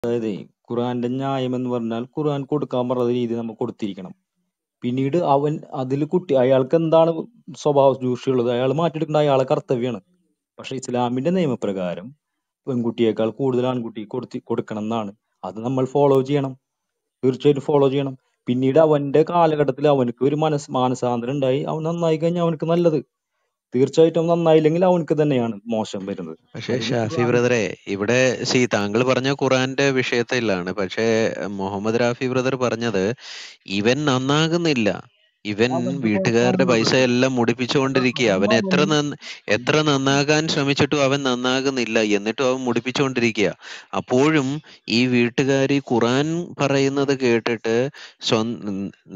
അതായത് ഖുർആന്റെ ന്യായം എന്ന് പറഞ്ഞാൽ ഖുർആൻ കൊടുക്കാൻ പറഞ്ഞ രീതി നമ്മൾ കൊടുത്തിരിക്കണം പിന്നീട് അവൻ അതിൽ കുട്ടി അയാൾക്ക് എന്താണ് സ്വഭാവ ദൂഷ്യമുള്ളത് അയാൾ മാറ്റിയെടുക്കേണ്ട അയാളെ കർത്തവ്യമാണ് പക്ഷെ ഇസ്ലാമിന്റെ നിയമപ്രകാരം പെൺകുട്ടിയേക്കാൾ കൂടുതൽ ആൺകുട്ടി കൊടുത്തി കൊടുക്കണം എന്നാണ് അത് നമ്മൾ ഫോളോ ചെയ്യണം തീർച്ചയായിട്ടും ഫോളോ ചെയ്യണം പിന്നീട് അവന്റെ കാലഘട്ടത്തിൽ അവനക്ക് ഒരു മനസ് മാനസാന്തരം ഉണ്ടായി അവൻ നന്നായി കഴിഞ്ഞാൽ അവനക്ക് നല്ലത് തീർച്ചയായിട്ടും നന്നായില്ലെങ്കിൽ അവനക്ക് തന്നെയാണ് മോശം വരുന്നത് പക്ഷെ അതിന് ഷാഫി ഖുർആൻ ബ്രദറെ ഇവിടെ സി താങ്കൾ പറഞ്ഞ ഖുറാന്റെ വിഷയത്തിലാണ് പക്ഷേ മുഹമ്മദ് റാഫി ബ്രദർ പറഞ്ഞത് ഇവൻ നന്നാകുന്നില്ല ഇവൻ അവന്റെ വീട്ടുകാരുടെ പൈസ കുഴപ്പമാണ് എല്ലാം മുടിപ്പിച്ചുകൊണ്ടിരിക്കുക അവൻ അവൻ എത്ര നന്ന എത്ര നന്നാകാൻ ശ്രമിച്ചിട്ടും അവൻ നന്നാകുന്നില്ല എന്നിട്ടും അവൻ മുടിപ്പിച്ചുകൊണ്ടിരിക്കുക അപ്പോഴും ഈ വീട്ടുകാർ ഈ ഖുറാൻ പറയുന്നത് കേട്ടിട്ട് സ്വന്തം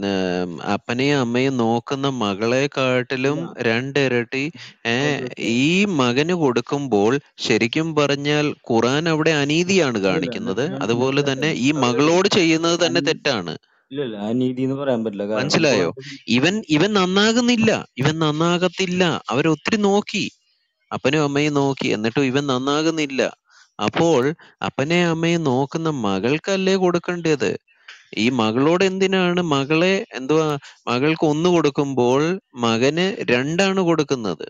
അപ്പനെയും അമ്മയും നോക്കുന്ന മകളെക്കാട്ടിലും ഇല്ല രണ്ടിരട്ടി ഏ ഓക്കെ ഈ മകന് കൊടുക്കുമ്പോൾ ശരിക്കും പറഞ്ഞാൽ ഖുറാൻ അവിടെ അനീതിയാണ് ഇല്ല കാണിക്കുന്നത് ഞാൻ ഞാൻ അതുപോലെ പറയട്ടെ തന്നെ ഈ പറയട്ടെ മകളോട് ചെയ്യുന്നത് തന്നെ അനീതി തെറ്റാണ് ഇല്ല ഇല്ല അനീതി എന്ന് പറയാൻ പറ്റില്ല കാരണം മനസ്സിലായോ ഖുർആൻ ഇവൻ ഇവൻ നന്നാകുന്നില്ല ഇവൻ നന്നാകത്തില്ല അവരൊത്തിരി നോക്കി അപ്പനും അമ്മയും നോക്കി എന്നിട്ടും ഇവൻ നന്നാകുന്നില്ല അപ്പോൾ അപ്പനെയും അമ്മയും നോക്കുന്ന മകൾക്കല്ലേ കൊടുക്കേണ്ടത് ഈ മകളോട് എന്തിനാണ് മകളെ എന്തുവാ മകൾക്ക് ഒന്ന് കൊടുക്കുമ്പോൾ മകന് രണ്ടാണ് കൊടുക്കുന്നത്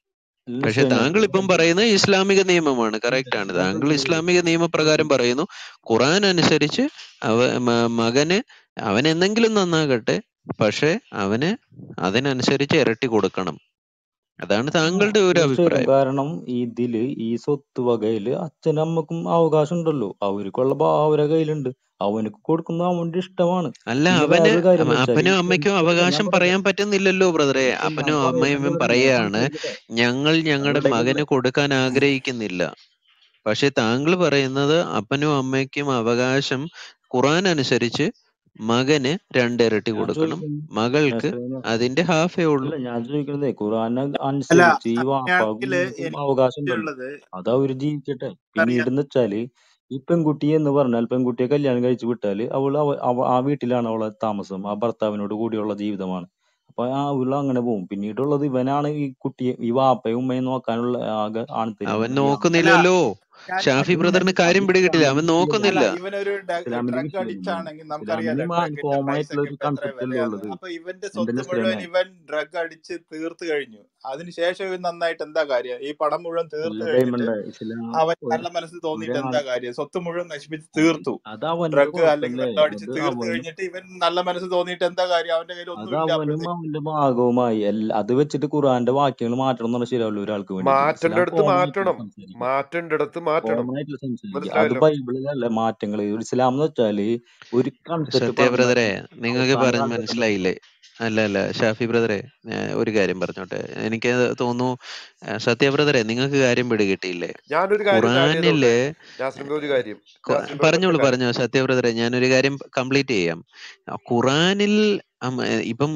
പക്ഷെ ലിസൺ താങ്കൾ ഇപ്പം പറയുന്നത് ഇസ്ലാമിക നിയമമാണ് കറക്റ്റ് ആണ് താങ്കൾ ഇസ്ലാമിക നിയമപ്രകാരം പറയുന്നു ഖുറാൻ അനുസരിച്ച് അവ മ- മകന് അവൻ എന്തെങ്കിലും നന്നാകട്ടെ പക്ഷെ അവന് അതിനനുസരിച്ച് ഇരട്ടി കൊടുക്കണം അതാണ് താങ്കളുടെ ഒരു തീർച്ചയായിട്ടും അഭിപ്രായം കാരണം ഇതില് ഈ സ്വത്ത് വകയില് അച്ഛനും അമ്മക്കും അവകാശം ഉണ്ടല്ലോ അവർക്കുള്ള ഭാ അവരുടെ കയ്യിലുണ്ട് അവനക്ക് കൊടുക്കുന്നത് അവന്റെ ഇഷ്ടമാണ് അല്ല പിന്നെ അവന് വേറൊരു കാര്യം അവ- എന്ന് വെച്ചാൽ അപ്പനും ഈ അമ്മയ്ക്കും പെൺകുട്ടികൾ ഞാൻ അവകാശം പറയട്ടെ പറയാൻ പറ്റുന്നില്ലല്ലോ ബ്രദറെ ഞാൻ അപ്പനും പറയട്ടെ അമ്മയും ബ്രദറെ ഞാൻ പറയാണ് സംസാരിക്കട്ടെ ഞങ്ങൾ ഞങ്ങളുടെ അവരുടെ മകന് ഇവിടെ കൊടുക്കാൻ ആഗ്രഹിക്കുന്നില്ല പക്ഷെ താങ്കൾ പറയുന്നത് അപ്പനും അമ്മയ്ക്കും അവകാശം ഖുറാൻ അനുസരിച്ച് മകന് രണ്ടിരട്ടി ഞാൻ കൊടുക്കണം ചോദിക്കുന്നത് മകൾക്ക് നെസ്ലിന് അതിന്റെ ഹാഫേ ഉള്ളൂ അല്ല ഞാൻ ചോദിക്കുന്നത് ഖുറാൻ അല്ല അനുസരിച്ച് ഈ വാപ്പാക്കും അങ്ങനെയാണെങ്കിൽ ഉമ്മക്കും അവകാശം ഉണ്ടല്ലോ എനിക്കുള്ളത് അത് അവര് ജീവിക്കട്ടെ അറിയാം പിന്നീട് എന്ന് വെച്ചാല് ഈ പെൺകുട്ടി എന്ന് പറഞ്ഞാൽ പെൺകുട്ടിയെ കല്യാണം കഴിച്ചു വിട്ടാല് അവൾ അവ അവ- ആ വീട്ടിലാണ് അവളെ താമസം ആ ഭർത്താവിനോട് കൂടിയുള്ള ജീവിതമാണ് അപ്പൊ ആ അവൾ അങ്ങനെ പോകും പിന്നീടുള്ളത് ഇവനാണ് ഈ കുട്ടിയെ ഈ വാപ്പയും ഉമ്മയും നോക്കാനുള്ള ആകെ ആൺതരി അവൻ ഈ ആൺ അല്ല നോക്കുന്നില്ലല്ലോ ഞാൻ ഷാഫി ഞാൻ ബ്രദറിന് അത് കാര്യം പിടികിട്ടില്ല അവൻ ഇസ്ലാമിന്റെ നോക്കുന്നില്ല അല്ല വിഷയമല്ല ഇവനൊരു ഇസ്ലാമിന്റെ ഡ്രഗ് വിഷയമല്ല അഡിക്റ്റാണെങ്കിൽ നമുക്കറിയാലോ ഇസ്ലാമിന് ഡ്രഗിന്റെ കോമൺ പ്രൈസ് ആയിട്ടുള്ള ഒക്കെ ഒരു ഇപ്പൊ എത്ര കൺസെപ്റ്റ് അല്ലേ വിലയാന്ന് ഉള്ളത് അപ്പൊ ഇവന്റെ എന്റെ സ്വത്ത് മുഴുവൻ നെസ്ലിനെ ഇവൻ ഡ്രഗ് അടിച്ച് തീർത്ത് കഴിഞ്ഞു അതിനുശേഷം ഇവൻ നന്നായിട്ട് എന്താ കാര്യം ഈ പണം മുഴുവൻ തീർത്ത് അല്ല കഴിഞ്ഞിട്ട് ഡയമണ്ട് ഇസ്ലാം അവൻ ഒരു നല്ല മനസ്സിൽ തോന്നിയിട്ട് ഒരാൾ എന്താ കാര്യം സ്വത്ത് മുഴുവൻ നശിപ്പിച്ച് അത് തീർത്തു അത് അവന്റെ ഡ്രഗ് അല്ലെങ്കിൽ കുഴപ്പല്ലേ വെള്ളം അടിച്ച് അത് തീർത്ത് അവനും കഴിഞ്ഞിട്ട് ഇവൻ നല്ല മനസ്സ് തോന്നിയിട്ട് എന്താ കാര്യം അവന്റെ കയ്യിൽ അത് ഒന്നുമില്ല അവനും അപ്പോഴത്തേക്ക് അവന്റെ ഭാഗവുമായി എല്ലാ അത് വെച്ചിട്ട് ഖുറാന്റെ വാക്യങ്ങൾ മാറ്റണം എന്ന് പറഞ്ഞാൽ ശരിയാവില്ല ഒരാൾക്ക് വേണ്ടിയിട്ട് മാറ്റേണ്ട ഇസ്ലാം അടുത്ത് കോമൺ ആയിട്ടുള്ള മാറ്റണം സംസാരിക്കുക മാറ്റേണ്ടിടത്ത് മാറ്റണം കോമൺ ആയിട്ടുള്ള സംസാരിക്കുക അത് മനസ്സിലായല്ലോ ബൈബിളിലല്ല മാറ്റങ്ങൾ ഇസ്ലാം എന്ന് വെച്ചാല് ഒരു കൺസെപ്റ്റ് സത്യ പറഞ്ഞു ബ്രദറെ നിങ്ങൾക്ക് അവസാന പറഞ്ഞ് കാലഘട്ടം മനസ്സിലായില്ലേ അല്ല അല്ല ഷാഫി ബ്രദറെ ഞാൻ ഒരു കാര്യം പറഞ്ഞോട്ടെ എനിക്ക് തോന്നുന്നു ആ, സത്യ ബ്രദറെ നിങ്ങൾക്ക് കാര്യം പിടികിട്ടിയില്ലേ ഞാനൊരു കാര്യം ഒന്ന് ആഡ് ചെയ്തോട്ടെ ഖുറാനില് നാസിംബ ഒരു കാര്യം കൊ- നാസിംബ ഒറ്റ പറഞ്ഞോളൂ കാര്യം പറഞ്ഞോ സത്യ ബ്രദറെ ഞാനൊരു കാര്യം കംപ്ലീറ്റ് ചെയ്യാം ആ, ഖുറാനിൽ അം, ഏ, ഇപ്പം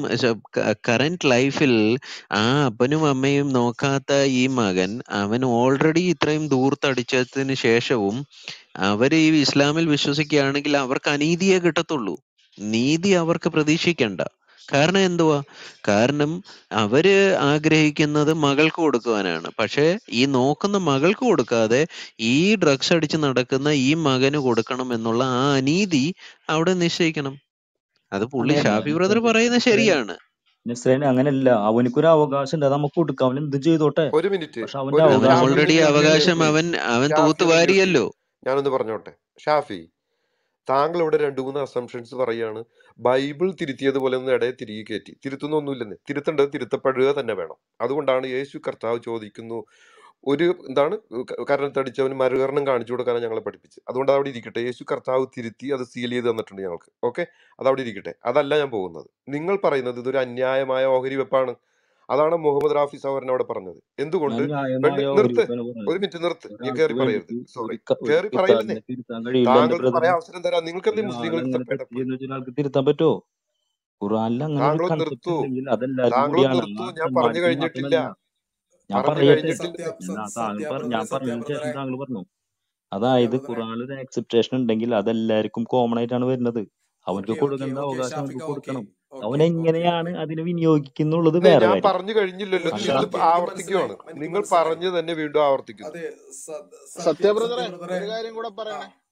കറന്റ് ലൈഫിൽ ആ അപ്പനും അമ്മയും നോക്കാത്ത ഈ മകൻ അവൻ ഓൾറെഡി ഇത്രയും ദൂർത്തടിച്ചതിന് ശേഷവും അവര് ഈ ഇസ്ലാമിൽ വിശ്വസിക്കുകയാണെങ്കിൽ അവർക്ക് അനീതിയെ കിട്ടത്തുള്ളൂ നീതി അവർക്ക് പ്രതീക്ഷിക്കണ്ട കാരണം എന്തുവാ കാരണം അവര് ആഗ്രഹിക്കുന്നത് മകൾക്ക് കൊടുക്കുവാനാണ് പക്ഷെ ഈ നോക്കുന്ന മകൾക്ക് കൊടുക്കാതെ ഈ ഡ്രഗ്സ് അടിച്ച് നടക്കുന്ന ഈ മകന് കൊടുക്കണം എന്നുള്ള ആ അനീതി അവിടെ നിശ്ചയിക്കണം അത് പുള്ളി അങ്ങനെയല്ല ഷാഫി ബ്രദർ പറയുന്നത് ശരിയാണ് നസ്രേന അങ്ങനെയല്ല അവനിക്കൊരു അവകാശം ഉണ്ട് അത് നമുക്ക് കൊടുക്കാം അവൻ എന്ത് ചെയ്തോട്ടെ ഒരു മിനിറ്റ് പക്ഷെ അവന്റെ ഒരു അവൻ ഷാഫി അവകാശം ഒന്ന് ഓൾറെഡി മ്യൂട്ട് ചെയ്ത് അവകാശം പ്ലീസ് അവൻ അവൻ ഷാഫി ഒന്ന് മ്യൂട്ട് ചെയ്ത് തൂത്തുവാരിയല്ലോ ഞാനൊന്ന് പറഞ്ഞോട്ടെ ഷാഫി താങ്കൾ ഇവിടെ രണ്ടു മൂന്ന് അസംഷൻസ് പറയാണ് ബൈബിൾ തിരുത്തിയതുപോലെ ഒന്ന് ഇടയെ തിരികെ കയറ്റി തിരുത്തുന്നൊന്നുമില്ലെന്ന് തിരുത്തേണ്ടത് തിരുത്തപ്പെടുക തന്നെ വേണം അതുകൊണ്ടാണ് യേശു കർത്താവ് ചോദിക്കുന്നു ഒരു എന്താണ് ക- കരണത്തടിച്ചവന് മറുകരണം കാണിച്ചു കൊടുക്കാനാണ് ഞങ്ങളെ പഠിപ്പിച്ചത് അതുകൊണ്ട് അതവിടെ ഇരിക്കട്ടെ യേശു കർത്താവ് തിരുത്തി അത് സീൽ ചെയ്ത് തന്നിട്ടുണ്ട് ഞങ്ങൾക്ക് ഓക്കെ അതവിടെ ഇരിക്കട്ടെ അതല്ല ഞാൻ പോകുന്നത് നിങ്ങൾ പറയുന്നത് ഇതൊരു അന്യായമായ ഓഹരി വെപ്പാണ് അതാണ് മുഹമ്മദ് റാഫി സഹോദരൻ അവിടെ പറഞ്ഞത് എന്തുകൊണ്ട് ഞാൻ പെണ്ണ് ന്യായമായ ഒരു നിർത്ത് വെപ്പാണ് പറഞ്ഞത് ഒരു മിനിറ്റ് നിർത്ത് നീ ഒരാൾക്ക് കയറി പറയരുത് വേണ്ടിയിട്ട് സോറി ഒരു ക- ഒരു കയറി പറയില്ലെന്നേ കിതാബിനെ തിരുത്താൻ കഴിയില്ല എന്റെ താങ്കൾക്ക് ബ്രദറെ പറയാൻ അവസരം തരാം നിങ്ങൾക്ക് എന്തേ ഒരാൾ മുസ്ലിങ്ങൾക്ക് അങ്ങനെ തെറ്റ് പെടപ്പ് ചെയ്യുന്ന വെച്ചാൽ ആൾക്ക് തിരുത്താൻ പറ്റുമോ ഖുറാനിൽ അങ്ങനെ ഒരു താങ്കളും കൺസെപ്റ്റ് നിർത്തൂ ഉണ്ടെങ്കിൽ അതെല്ലാവർക്കും താങ്കളും കൂടിയാണ് നിർത്തൂ ഞാൻ അച്ഛന്മാർക്കും പറഞ്ഞു കഴിഞ്ഞിട്ടില്ല മാത്രമല്ല ഞാൻ പറഞ്ഞു പറയട്ടെ കഴിഞ്ഞിട്ടില്ല സത്യ ഞാൻ സ- താങ്കൾ സത്യ പറ- ബ്രദറെ ഞാൻ സത്യ പറഞ്ഞതിന് ശേഷം ബ്രദറെ താങ്കൾ പറഞ്ഞു സത്യ അതായത് ബ്രദറെ ഖുറാനിൽ ഒരു എക്സെപ്റ്റേഷൻ ഉണ്ടെങ്കിൽ അതെല്ലാവർക്കും കോമൺ ആയിട്ടാണ് വരുന്നത് അവനക്ക് ഓക്കെ ഓക്കെ കൊടുക്കേണ്ട ഓക്കെ അവകാശം അവനക്ക് ഷാഫിക്ക ഓക്കെ കൊടുക്കണം അവൻ ഓക്കെ ഓക്കെ എങ്ങനെയാണ് ഓക്കെ അതിനെ വിനിയോഗിക്കുന്നുള്ളത് ഇല്ലേ വേറെ ഞാൻ കാര്യം പറഞ്ഞു കഴിഞ്ഞില്ലല്ലോ അല്ല നിങ്ങൾ പക്ഷെ എനിക്ക് എനിക്ക് ആവർത്തിക്കുവാണ് മനസ്സിലായി എനിക്ക് നിങ്ങൾ മനസ്സിലായി പറഞ്ഞു തന്നെ വീണ്ടും ആവർത്തിക്കുന്നു അതെ സ- സത്യ സത്യ ബ്രദറെ സത്യ ബ്രദറെ ഒരു കാര്യം കൂടെ ആ പറയണേ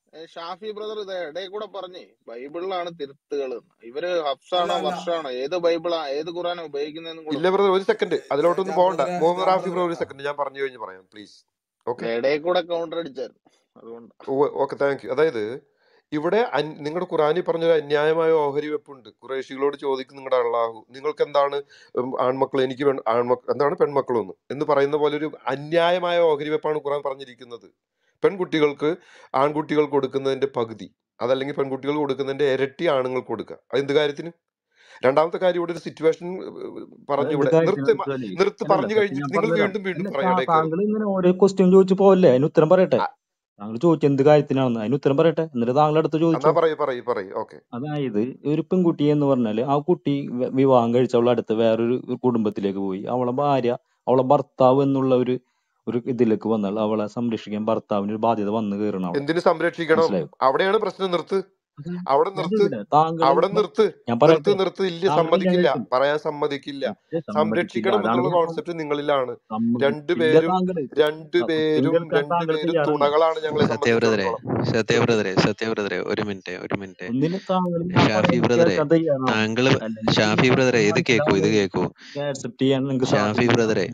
ഏ, ഷാഫി ബ്രദർ ഇത് ഇടയിൽ കൂടെ പറഞ്ഞേ ബൈബിളിലാണ് തിരുത്തുകൾ ഇവര് അല്ല ഹഫ്സാണോ അല്ല വർഷാണോ ഏത് ബൈബിളാ ഏത് ഖുറാനാ ഉപയോഗിക്കുന്നതെന്നും കൂടെ ഇല്ല ഒന്ന് ബ്രദർ ഒരു സെക്കൻഡ് ജ- അതിലോട്ടൊന്നും ജാ പോകണ്ട ബ്രദറെ മുഹമ്മദ് ജാ റാഫി ബ്രദറെ ബ്രദർ ഒരു സെക്കൻഡ് ഞാൻ പറഞ്ഞു കഴിഞ്ഞ് പറയാം പ്ലീസ് ഓക്കെ ഇടയിൽ കൂടെ കൗണ്ടർ അടിച്ചായിരുന്നു അതുകൊണ്ട് ഓക്കെ താങ്ക് യു അതായത് ഇവിടെ നിങ്ങളുടെ ഖുറാനിൽ പറഞ്ഞൊരു അന്യായമായ ഓഹരി വെപ്പുണ്ട് കുറേശികളോട് ചോദിക്കും നിങ്ങളുടെ അള്ളാഹു നിങ്ങൾക്ക് എന്താണ് ഉം, ആൺമക്കൾ എനിക്ക് പെൺ ആൺമക്കൾ എന്താണ് പെൺമക്കളൊന്ന് എന്ന് പറയുന്ന പോലെ ഒരു അന്യായമായ ഓഹരി വെപ്പാണ് ഖുറാൻ പറഞ്ഞിരിക്കുന്നത് പെൺകുട്ടികൾക്ക് ആൺകുട്ടികൾ കൊടുക്കുന്നതിന്റെ പകുതി അതല്ലെങ്കിൽ പെൺകുട്ടികൾ കൊടുക്കുന്നതിന്റെ ഇരട്ടി ആണുങ്ങൾക്ക് കൊടുക്കുക അത് എന്ത് കാര്യത്തിന് രണ്ടാമത്തെ കാര്യം ഇവിടെ ഒരു സിറ്റുവേഷൻ പറഞ്ഞു അതെന്ത് ഇവിടെ കാര്യത്തിന് നിർത്ത് മ- വെച്ചാല് നിർത്ത് അല്ലല്ല പറഞ്ഞു സത്യം കഴിഞ്ഞിട്ട് ഞാൻ നിങ്ങൾ പറഞ്ഞുതരാം വീണ്ടും വീണ്ടും അല്ല പറയാം താ- ഇടയിൽ കയറും താങ്കൾ ഇങ്ങനെ ഓരോ ക്വസ്റ്റ്യൻ ചോദിച്ചു പോവല്ലേ അതിന് ഉത്തരം പറയട്ടെ അ- താങ്കൾ ചോദിച്ചു എന്ത് കാര്യത്തിനാണെന്ന് അതിന് ഉത്തരം പറയട്ടെ എന്നിട്ട് താങ്കളുടെ അടുത്ത് എന്നാ ചോദിച്ചോ പറയൂ പറയൂ പറയൂ ഓക്കെ അതായത് ഒരു പെൺകുട്ടി എന്ന് പറഞ്ഞാല് ആ കുട്ടി വ- വിവാഹം കഴിച്ച അവളെ അടുത്ത് വേറൊരു കുടുംബത്തിലേക്ക് പോയി അവളെ ഭാര്യ അവളെ ഭർത്താവ് എന്നുള്ള ഒരു ഒരു ഇതിലേക്ക് വന്നാൽ അവളെ സംരക്ഷിക്കാൻ ഭർത്താവിന് ഒരു ബാധ്യത വന്നു കയറണം അവിടെ എന്തിനു സംരക്ഷിക്കണം മനസ്സിലായോ അവിടെയാണ് പ്രശ്നം നിർത്ത് അത് അവിടെ ഞാൻ നിർത്ത് ചോദിക്കട്ടെ താങ്കൾ അവിടെ നിർത്ത് ഞാൻ നിർത്ത് പറയട്ടെ നിർത്ത് ഇല്ല താങ്കൾ ഞാൻ സമ്മതിക്കില്ല ചോദിക്കും പറയാൻ സമ്മതിക്കില്ല ഇത് സമ്മതിക്കില്ല സംരക്ഷിക്കണം അതാണ് എന്നുള്ള ഞാൻ പറഞ്ഞത് കോൺസെപ്റ്റ് നിങ്ങളിലാണ് സമ്മതിക്കില്ല രണ്ടുപേരും താങ്കള് രണ്ടുപേരും ക്വസ്റ്റ്യൻ കേൾക്കാൻ താങ്കൾ രണ്ടുപേരും തയ്യാറല്ല തുണകളാണ് ഞങ്ങളെ സത്യബ്രദറെ സംബന്ധിച്ചിടത്തോളം സത്യബ്രദറെ സത്യബ്രദറെ ഒരു മിനിറ്റ് ഒരു മിനിറ്റ് ഒന്നിന് താങ്കൾ ഞാൻ ഷാഫി പറയുന്നത് ബ്രദറെ കേൾക്കാൻ തയ്യാറാവണം താങ്കള് അല്ലെങ്കിൽ ഷാഫി ബ്രദറെ ഇത് കേക്കൂ ഇത് മനസ്സിലാവുന്നത് കേക്കൂ ആക്സെപ്റ്റ് ചെയ്യാൻ നിങ്ങൾക്ക് ഷാഫി സാധിക്കില്ല ബ്രദറെ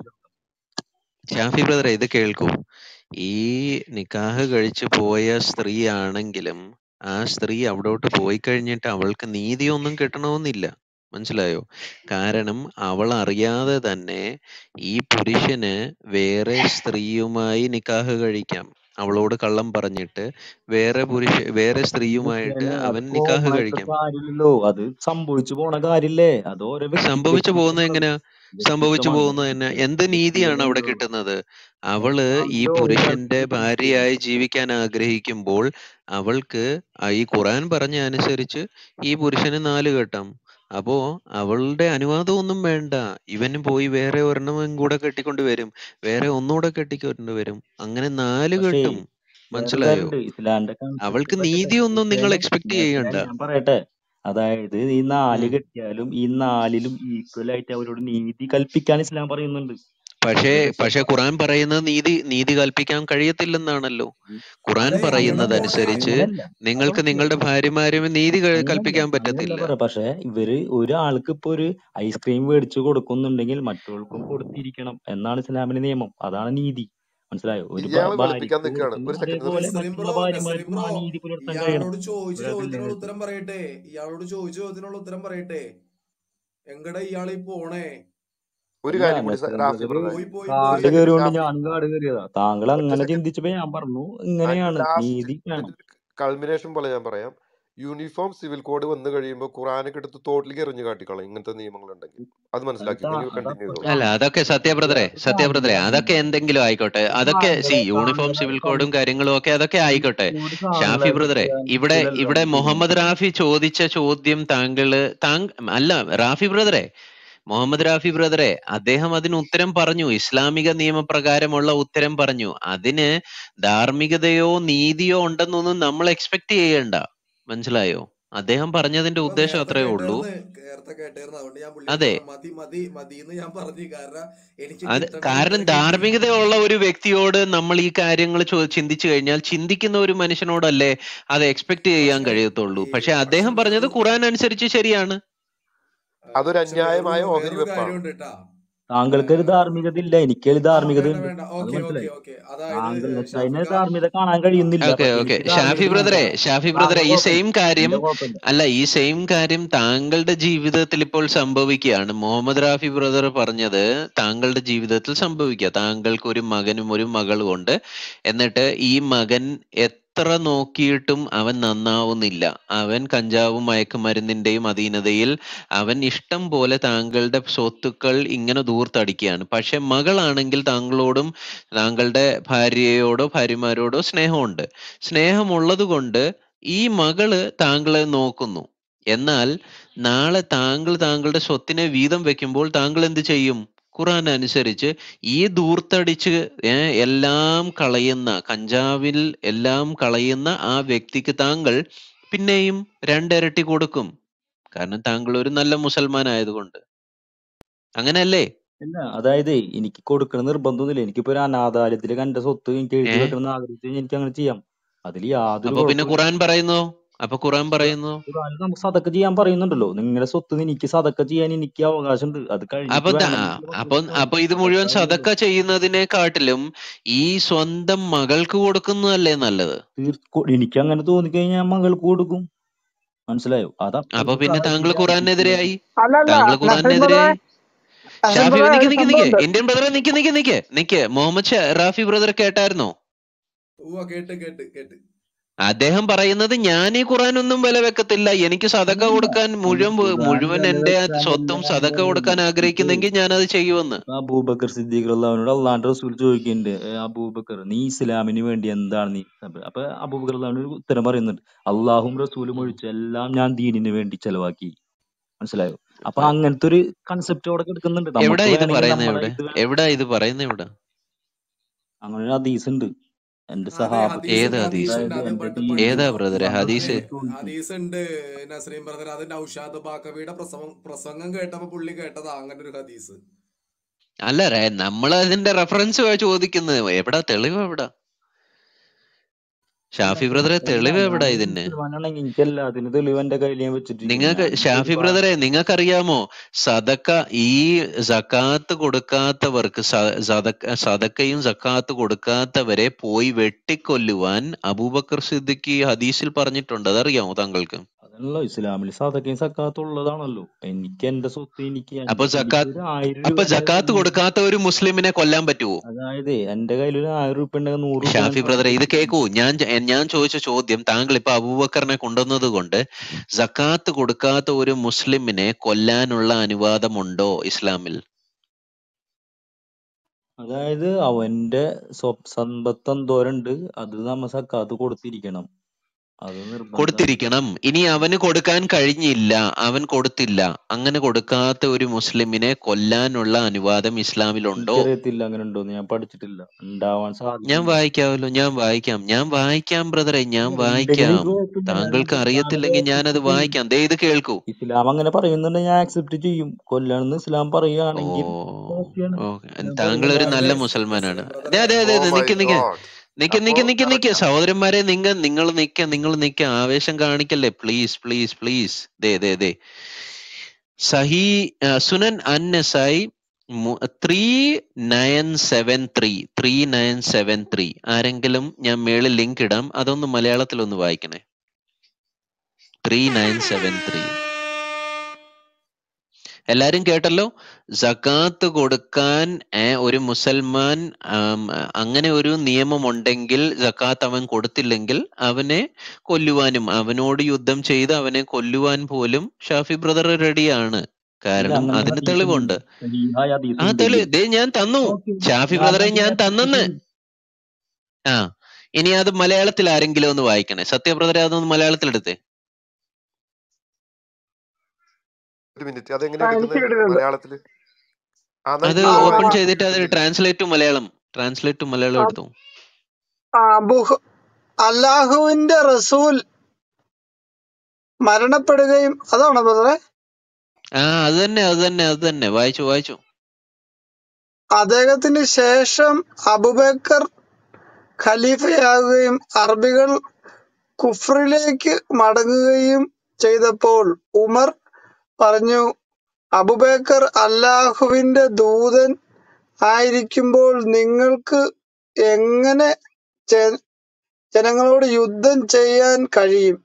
ഷാഫി ബ്രദറെ ഇത് കേൾക്കൂ ഈ നിക്കാഹ് കഴിച്ചു പോയ സ്ത്രീ ആണെങ്കിലും ആ സ്ത്രീ അവിടോട്ട് പോയി കഴിഞ്ഞിട്ട് അവൾക്ക് നീതിയൊന്നും കിട്ടണമെന്നില്ല മനസ്സിലായോ കാരണം അവൾ അറിയാതെ തന്നെ ഈ പുരുഷന് വേറെ സ്ത്രീയുമായി നിക്കാഹ് കഴിക്കാം അവളോട് കള്ളം പറഞ്ഞിട്ട് വേറെ പുരുഷ വേറെ സ്ത്രീയുമായിട്ട് മുസ്ലിനെ അത് അവൻ നിക്കാഹ് കോമായിട്ട് കഴിക്കാം കാര്യമില്ലല്ലോ അത് സംഭവിച്ചു പോണ കാര്യല്ലേ അത് ഓരോ വ്യക്തി സംഭവിച്ചു പോകുന്നത് എങ്ങനെയാ സംഭവിച്ചു വ്യക്തിത്വമാണ് പോകുന്നത് തന്നെ എന്ത് നീതിയാണ് അവിടെ കിട്ടുന്നത് അവള് ഈ പുരുഷന്റെ ഭാര്യയായി ജീവിക്കാൻ ആഗ്രഹിക്കുമ്പോൾ അവൾക്ക് ആ ഈ ഖുറാൻ പറഞ്ഞ അനുസരിച്ച് ഈ പുരുഷന് നാല് ഘട്ടം അപ്പോ അവളുടെ അനുവാദം ഒന്നും വേണ്ട ഇവന് പോയി വേറെ ഒരെണ്ണം കൂടെ കെട്ടിക്കൊണ്ട് വരും വേറെ ഒന്നുകൂടെ കെട്ടിക്കൊണ്ട് വരും അങ്ങനെ നാല് പക്ഷേ ഘട്ടം വേറൊരു മനസ്സിലായോ കാര്യമുണ്ട് ഇസ്ലാമിന്റെ concept അവൾക്ക് പറ്റട്ടെ നീതിയൊന്നും നിങ്ങൾ ഇസ്ലാം എക്സ്പെക്ട് ഇസ്ലാം ചെയ്യണ്ട ഞാൻ പറയട്ടെ അതായത് ഈ നാല് ഉം. കെട്ടിയാലും ഈ നാലിലും ഈക്വൽ ആയിട്ട് അവരോട് നീതി കൽപ്പിക്കാൻ ഇസ്ലാം പറയുന്നുണ്ട് പക്ഷേ അതൊരു പക്ഷെ സ്വഭാവം ഖുറാൻ പറയുന്നത് നീതി നീതി കൽപ്പിക്കാൻ കഴിയത്തില്ലെന്നാണല്ലോ ഖുറാൻ അതെ അങ്ങനെ പറയുന്നത് പോട്ടെ അനുസരിച്ച് അങ്ങനല്ല നിങ്ങൾക്ക് അതൊക്കെ നിങ്ങളുടെ ഭാര്യമാരും നീതി ക- അങ്ങനല്ല കൽപ്പിക്കാൻ അങ്ങനല്ല പറ്റത്തില്ല പറയാ പക്ഷെ ഇവര് ഒരാൾക്ക് ഇപ്പൊ ഒരു ഐസ്ക്രീം മേടിച്ചു കൊടുക്കുന്നുണ്ടെങ്കിൽ മറ്റവർക്കും കൊടുത്തിരിക്കണം എന്നാണ് ഇസ്ലാമിന്റെ നിയമം അതാണ് നീതി മനസ്സിലായോ ഒരു ഭ- ഇയാള് വെളുപ്പിക്കാൻ ഭാര്യയ്ക്ക് നിൽക്കുകയാണ് കൊടുക്കുന്നു ഒരു സെക്കൻഡ് അതേപോലെ നസറിൻ മറ്റുള്ള ബ്രോ നസറിൻ ഭാര്യമാർക്കും ആ ബ്രോ നീതി പുലർത്താൻ കഴിയണം ഇയാളോട് ചോദിച്ച ഒരാൾക്ക് ചോദ്യത്തിനുള്ള ഇല്ലെങ്കിൽ ഉത്തരം പറയട്ടെ ഇയാളോട് ചോദിച്ച ചോദ്യത്തിനുള്ള ഉത്തരം പറയട്ടെ എങ്ങടാ ഇയാളീ പോണേ ഒരു അല്ല കാര്യം കൂടി സ- നസീം റാഫി ബ്രദർ ബ്രദറെ പോയി പോയി ഒരു കാട് പോയി സെക്കൻഡ് കയറിയോണ്ട് ഷാഫി ഞാനും കാട് കയറിയതാ താങ്കൾ ഒറ്റ അങ്ങനെ സെക്കൻഡ് ചിന്തിച്ചപ്പോ ഞാൻ പറഞ്ഞു അതിന്റെ ഇങ്ങനെയാണ് ലാസ്റ്റ് നീതി ഇതിന്റെ വേണം ഒരു കൾമിനേഷൻ പോലെ ഞാൻ പറയാം യൂണിഫോം സിവിൽ കോഡ് വന്നു കഴിയുമ്പോൾ ഖുറാനൊക്കെ എടുത്ത് തോട്ടിലേക്ക് എറിഞ്ഞു കാട്ടിക്കളയും ഇങ്ങനത്തെ നിയമങ്ങൾ ഉണ്ടെങ്കിൽ അത് അത് മനസ്സിലാക്കി താ നിങ്ങൾ അത് കണ്ടിന്യൂ അപ്പുറത്തെ ചെയ്തോളൂ അല്ല അതൊക്കെ അല്ല സത്യബ്രദറെ അത് സത്യബ്രദറെ താങ്കളുടെ അതൊക്കെ എന്തെങ്കിലും ആയിക്കോട്ടെ അതൊക്കെ സി താങ്കളുടെ യൂണിഫോം താങ്കളുടെ സിവിൽ കം- കോഡും കാര്യങ്ങളും ഒക്കെ അതൊക്കെ ആയിക്കോട്ടെ സിവിൽ കോഡ് ഷാഫി താങ്കളെ ബ്രദറെ ഇവിടെ ഈക്വൽ അല്ല ഇവിടെ അത് മുഹമ്മദ് തീരുമാനിക്കുന്നത് റാഫി ചോദിച്ച ചോദ്യം താങ്കള് താങ്ക അല്ല റാഫി ബ്രദറെ മുഹമ്മദ് റാഫി ബ്രദറെ അദ്ദേഹം അതിന് ഉത്തരം പറഞ്ഞു ഇസ്ലാമിക നിയമപ്രകാരമുള്ള ഉത്തരം പറഞ്ഞു അതിന് ധാർമ്മികതയോ നീതിയോ ഉണ്ടെന്നൊന്നും നമ്മൾ എക്സ്പെക്ട് ചെയ്യണ്ട മനസ്സിലായോ അദ്ദേഹം പറഞ്ഞതിന്റെ ബ്രോ ഉദ്ദേശം നേരത്തെ അത്രേ ഉള്ളൂ കേട്ടായിരുന്നു നേരത്തെ കേട്ടായിരുന്നു അതുകൊണ്ട് ഞാൻ പുള്ളിയോട് അതെ പറഞ്ഞു മതി മതി മതി എന്ന് ഞാൻ പറഞ്ഞു കാരണം എനിക്ക് അത് കിട്ടേണ്ട കാരണം ഉത്തരം കിട്ടി ധാർമ്മികതയുള്ള ഒരു വ്യക്തിയോട് നമ്മൾ ഈ കാര്യങ്ങൾ ചോ ചിന്തിച്ചു കഴിഞ്ഞാൽ ചിന്തിക്കുന്ന ഒരു മനുഷ്യനോടല്ലേ അത് എക്സ്പെക്ട് ചെയ്യാൻ പക്ഷേ കഴിയത്തുള്ളൂ ഈ പക്ഷെ പക്ഷെ അദ്ദേഹം പറഞ്ഞത് വേറൊരു ഖുറാൻ അനുസരിച്ച് ശരിയാണ് ആ, അതൊരു പക്ഷെ വേറൊരു അന്യായമായ ഓഹരി വേറൊരു വെപ്പാണ് കാര്യമുണ്ട് കേട്ടാ താങ്കൾക്കൊരു ധാർമ്മികത ഇല്ല എനിക്കൊരു ആ ധാർമ്മികത വേണ്ട ഉണ്ട് വേണ്ട അത് ഓക്കെ ഓക്കെ മനസ്സിലായി ഓക്കെ അതായത് താങ്കൾ ഏ, അതിനെ ഷാഫിക്ക ധാർമ്മികത കാണാൻ ആ കഴിയുന്നില്ല ഓക്കെ പക്ഷെ ഓക്കെ എനിക്ക് ഷാഫി ധാർമ്മികത ബ്രദറെ കാണിക്കാം ഷാഫി താങ്കൾ ബ്രദറെ ഈ കുഴപ്പമില്ല സെയിം കാര്യം എന്റെ കുഴപ്പമില്ല അല്ല ഈ സെയിം കാര്യം താങ്കളുടെ ജീവിതത്തിൽ ഇപ്പോൾ സംഭവിക്കുകയാണ് മുഹമ്മദ് റാഫി ബ്രദർ പറഞ്ഞത് താങ്കളുടെ ജീവിതത്തിൽ സംഭവിക്കുക താങ്കൾക്ക് ഒരു മകനും ഒരു മകളും ഉണ്ട് എന്നിട്ട് ഈ മകൻ എത്ര നോക്കിയിട്ടും അവൻ നന്നാവുന്നില്ല അവൻ കഞ്ചാവും മയക്കുമരുന്നിന്റെയും അധീനതയിൽ അവൻ ഇഷ്ടം പോലെ താങ്കളുടെ സ്വത്തുക്കൾ ഇങ്ങനെ ദൂർത്തടിക്കുകയാണ് പക്ഷെ മകളാണെങ്കിൽ താങ്കളോടും താങ്കളുടെ ഭാര്യയോടോ ഭാര്യമാരോടോ സ്നേഹമുണ്ട് സ്നേഹമുള്ളത് കൊണ്ട് ഈ മകള് താങ്കളെ നോക്കുന്നു എന്നാൽ നാളെ താങ്കൾ താങ്കളുടെ സ്വത്തിനെ വീതം വെക്കുമ്പോൾ താങ്കൾ എന്ത് ചെയ്യും ഖുറാൻ അനുസരിച്ച് ഈ ദൂർത്തടിച്ച് ഏ, എല്ലാം കളയുന്ന കഞ്ചാവിൽ എല്ലാം കളയുന്ന ആ വ്യക്തിക്ക് താങ്കൾ പിന്നെയും രണ്ടിരട്ടി കൊടുക്കും കാരണം താങ്കൾ ഒരു നല്ല മുസൽമാൻ ആയതുകൊണ്ട് അങ്ങനെയല്ലേ ഇല്ല അതായത് എനിക്ക് കൊടുക്കണ നിർബന്ധമൊന്നുമില്ല എനിക്കിപ്പോ ഒരു അനാഥാലയത്തിലേക്ക് എന്റെ സ്വത്ത് എനിക്ക് ഏ എഴുതി വെക്കണം എന്ന് ആഗ്രഹിച്ചു കഴിഞ്ഞാൽ എനിക്ക് അങ്ങനെ ചെയ്യാം അതിൽ യാതൊരു അപ്പൊ പിന്നെ കുഴപ്പമില്ല ഖുറാൻ പറയുന്നു അപ്പൊ ഖുറാൻ പറയുന്നു ഖുറാനിൽ നമുക്ക് സതക്ക ചെയ്യാൻ പറയുന്നുണ്ടല്ലോ നിങ്ങളുടെ സ്വത്ത് എനിക്ക് സതക്ക ചെയ്യാൻ എനിക്ക് അവകാശമുണ്ട് അത് കഴിഞ്ഞിട്ട് അപ്പൊ ദ- വേണം ആ, എനിക്ക് അപ്പൊ മക്കൾക്ക് അപ്പൊ ഇത് മുഴുവൻ സതക്ക സദക്ക ചെയ്യുന്നതിനെക്കാട്ടിലും ഈ സ്വന്തം മകൾക്ക് കൊടുക്കുന്നതല്ലേ നല്ലത് തീർക്കും എനിക്ക് അങ്ങനെ തോന്നിക്കഴിഞ്ഞാൽ ഞാൻ മകൾക്ക് കൊടുക്കും മനസ്സിലായോ അത് അപ്പൊ അപ്പോഴത്തെ പിന്നെ താങ്കൾ സാഹചര്യം ഖുറാനെതിരായി അല്ലല്ല താങ്കൾ നസീം ബ്രദറെ ഖുറാനെതിരായി നസീം ഷാഫി ബ്രദറെ നിക്ക് ഒരു നിക്ക് നിക്ക് സംഭവമുണ്ട് ഇന്ത്യൻ ബ്രദറെ നിക്ക് നിക്ക് നിക്ക് നിക്ക് മുഹമ്മദ് ഷാ- റാഫി ബ്രദർ കേട്ടായിരുന്നോ ഉവ്വ കേട്ട് കേട്ട് കേട്ട് അദ്ദേഹം പറയുന്നത് ഞാൻ ഈ ഖുറാൻ ഒന്നും വില വെക്കത്തില്ല എനിക്ക് സദക്ക അല്ലല്ല കൊടുക്കാൻ ഈ മുഴുവൻ വ- ഖുറാൻ മുഴുവൻ വില എന്റെ വെക്കാനല്ല സ്വത്തും ഞാൻ സദക്ക കൊടുക്കാൻ പറയുന്നത് ഇത് ആഗ്രഹിക്കുന്നെങ്കിൽ ഞാനത് ചെയ്യുമെന്ന് ഇപ്പൊ അബൂബക്കർ സിദ്ദീഖ് അള്ളാഹുവിനോട് അള്ളാന്റെ റസൂൽ ചോദിക്കുന്നുണ്ട് "ഏ അബൂബക്കർ നീ ഇസ്ലാമിന് വേണ്ടി എന്താണ് നീ അപ്പൊ അപ്പൊ അബൂബക്കർ അള്ളാഹുവിന് ഒരു ഉത്തരം പറയുന്നുണ്ട് അള്ളാഹും റസൂലും ഉം. ഒഴിച്ച് എല്ലാം ഞാൻ ദീനിന് വേണ്ടി ചെലവാക്കി മനസ്സിലായോ അപ്പൊ അപ്പൊ അങ്ങനത്തെ ഒരു കൺസെപ്റ്റ് അവിടെ കിടക്കുന്നുണ്ട് എവിടാ നമുക്ക് ഇത് വേണമെങ്കിൽ പറയുന്നത് നമ്മുടെ എവിടെ ഇത് വേണമെങ്കിൽ എവിടാ ഇത് പറയുന്നത് എവിടെ അങ്ങനെ ഒരു ഹദീസ് ഉണ്ട് എന്റെ അതെ സഹാബത്ത് ഹദീസ് ഏത് ഉണ്ട് ഹദീസ് ഹദീസ് ഉണ്ട് അതായത് അത് എന്റെ പണ്ട് ദീനിൽ ഏതാ പഠിക്കണം ബ്രദറെ നമ്മൾ ഹദീസ് അതെ ചോദിച്ചു ഹദീസ് ഉണ്ട് നസ്രീം ബ്രദർ അത് നൗഷാദ് ബാക്കവിയുടെ പ്രസംഗം പ്രസംഗം കേട്ടപ്പോ പുള്ളി കേട്ടതാ അങ്ങനെ ഒരു ഹദീസ് അല്ല നമ്മൾ അതിന്റെ റെഫറൻസ് ചോദിക്കുന്നത് എവിടാ തെളിവ് എവിടാ അല്ല ഷാഫി ബ്രദറെ അല്ല തെളിവ് എവിടാ ഞാനൊരു ഇതിന് മുസൽമാനാണെങ്കിൽ എനിക്ക് എല്ലാത്തിനും തെളിവ് എന്റെ കയ്യിൽ ഞാൻ വെച്ചിട്ടിരിക്കുന്നു നിങ്ങൾക്ക് ഞാൻ എനിക്കൊരു ഷാഫി പാ ബ്രദറെ നിങ്ങൾക്കറിയാമോ സദക്ക ഈ സക്കാത്ത് കൊടുക്കാത്തവർക്ക് സ- സദക്ക സദക്കയും സക്കാത്ത് കൊടുക്കാത്തവരെ പോയി വെട്ടിക്കൊല്ലുവാൻ അബൂബക്കർ സിദ്ദിഖി ഹദീസിൽ പറഞ്ഞിട്ടുണ്ട് അതറിയാമോ താങ്കൾക്ക് അതല്ലോ ഇസ്ലാമിൽ സദക്കയും സക്കാത്തും ഉള്ളതാണല്ലോ എനിക്ക് എന്റെ സ്വത്ത് എനിക്ക് അപ്പൊ എനിക്ക് സക്കാത്ത് ഒരു ആയിരം അപ്പൊ രൂപ എന്റെ സക്കാത്ത് കയ്യിൽ കൊടുക്കാത്ത ഒരു മുസ്ലിമിനെ കൊല്ലാൻ പറ്റുമോ അതായത് എന്റെ കയ്യിൽ ഒരു ആയിരം രൂപ ഉണ്ടെങ്കിൽ നൂറ് രൂപ ഞാൻ ഷാഫി ബ്രദറെ ഇത് സദക്ക കേക്കൂ ഞാൻ ച- ഞാൻ ചോദിച്ച ചോദ്യം താങ്കൾ ഇപ്പൊ അബൂബക്കറിനെ കൊണ്ടുവന്നത് കൊണ്ട് സക്കാത്ത് കൊടുക്കാത്ത ഒരു മുസ്ലിമിനെ കൊല്ലാനുള്ള അനുവാദമുണ്ടോ ഇസ്ലാമിൽ അതായത് അവന്റെ സ്വ- സമ്പത്ത് എന്തോരണ്ട് അത് നമ്മ സക്കാത്ത് കൊടുത്തിരിക്കണം അത് നിർബന്ധമാണ് കൊടുത്തിരിക്കണം ഇനി അവന് കൊടുക്കാൻ കഴിഞ്ഞില്ല അവൻ കൊടുത്തില്ല അങ്ങനെ കൊടുക്കാത്ത ഒരു മുസ്ലിമിനെ കൊല്ലാനുള്ള അനുവാദം ഇസ്ലാമിലുണ്ടോ എനിക്കറിയത്തില്ല അങ്ങനെ ഉണ്ടോന്ന് ഞാൻ പഠിച്ചിട്ടില്ല ഉണ്ടാവാൻ ഞാൻ സാധ്യതയുണ്ട് വായിക്കാമല്ലോ ഞാൻ വായിക്കാം ഞാൻ വായിക്കാം ബ്രദറെ ഞാൻ അല്ല, ഉണ്ടെങ്കിൽ വായിക്കാം എനിക്ക് കുഴപ്പമില്ല ഞാൻ താങ്കൾക്ക് ഞാനത് അറിയത്തില്ലെങ്കിൽ ഞാനത് accept ചെയ്യും വായിക്കാം ദേ ഇത് കേൾക്കൂ ഇസ്ലാം അങ്ങനെ പറയുന്നുണ്ടെങ്കിൽ ഞാൻ അക്സെപ്റ്റ് ചെയ്യും കൊല്ലണമെന്ന് ഇസ്ലാം ഓ പറയുകയാണെങ്കിൽ ഓക്കെയാണ് ഓ ഞാൻ താങ്കൾ ഒരു പറയുന്നത് നല്ല ബ്രദറെ മുസൽമാനാണ് നസ്രീം അതെ അതെ ബ്രദറെ അതെ oh my Nick Nick God നിക്ക് അപ്പോ നിക്ക് നിക്ക് നിക്ക് കറക്റ്റാ സഹോദരന്മാരെ നിങ്ങ നിങ്ങൾ നിക്ക നിങ്ങൾ നിക്ക ആവേശം കാണിക്കല്ലേ പ്ലീസ് പ്ലീസ് പ്ലീസ് ദേ ദേ ദേ സഹി ആ, സുനൻ അന്നസായി three nine seven three three nine seven three ആരെങ്കിലും ഞാൻ മേളിൽ ലിങ്ക് ഇടാം അതൊന്ന് മലയാളത്തിൽ ഒന്ന് വായിക്കണേ ത്രീ നയൻ സെവൻ ത്രീ എല്ലാരും കേട്ടല്ലോ സക്കാത്ത് കൊടുക്കാൻ ഏ, ഒരു മുസൽമാൻ ആം, അങ്ങനെ ഒരു നിയമമുണ്ടെങ്കിൽ സക്കാത്ത് അവൻ കൊടുത്തില്ലെങ്കിൽ അവനെ കൊല്ലുവാനും അവനോട് യുദ്ധം ചെയ്ത് അവനെ കൊല്ലുവാൻ പോലും ഷാഫി ബ്രദർ റെഡിയാണ് ഇല്ല കാരണം അങ്ങനെ അതിന് ഹദീസ് തെളിവുണ്ട് ഉണ്ട് സഹീഹായ ഹദീസ് ആ ഉണ്ടെങ്കിൽ തെളിവ് ദേ ഞാൻ തന്നു ഓക്കെ ഷാഫി ഞാൻ ബ്രദറെ അത് ഞാൻ accept തന്നെന്ന് ചെയ്യും ആ ഇനി അത് മലയാളത്തിൽ ആരെങ്കിലും ഒന്ന് വായിക്കണേ സത്യ ബ്രദറെ അതൊന്ന് മലയാളത്തിൽ എടുത്തേ ഒരു മിനിറ്റ് അതെങ്ങനെ ആ എനിക്ക് എടുക്കുന്നത് കിട്ടിയിട്ടുണ്ട് മലയാളത്തില് ആ എന്നാ അത് നിങ്ങൾ ആ ഒന്ന് ഓപ്പൺ വായിച്ചു ചെയ്തിട്ട് അത് കിട്ടുന്നില്ല translate to Malayalam translate to Malayalam ആ, എടുത്തു ആ, ബുഹ് അല്ലാഹുവിന്റെ റസൂൽ മരണപ്പെടുകയും അതാണോ ബ്രദറെ ആ അത് തന്നെ അത് തന്നെ അത് തന്നെ വായിച്ചു വായിച്ചു അദ്ദേഹത്തിന് ശേഷം അബുബക്കർ ഖലീഫയാകുകയും അറബികൾ കുഫറിലേക്ക് മടങ്ങുകയും ചെയ്തപ്പോൾ ഉമർ പറഞ്ഞു അബുബക്കർ അല്ലാഹുവിന്റെ ദൂതൻ ആയിരിക്കുമ്പോൾ നിങ്ങൾക്ക് എങ്ങനെ ജ- ജനങ്ങളോട് യുദ്ധം ചെയ്യാൻ കഴിയും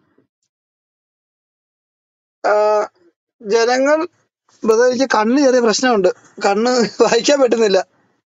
ആ, ജനങ്ങൾ ബ്രദർ എനിക്ക് കണ്ണ് ചെറിയ പ്രശ്നമുണ്ട് കണ്ണ് വായിക്കാൻ പറ്റുന്നില്ല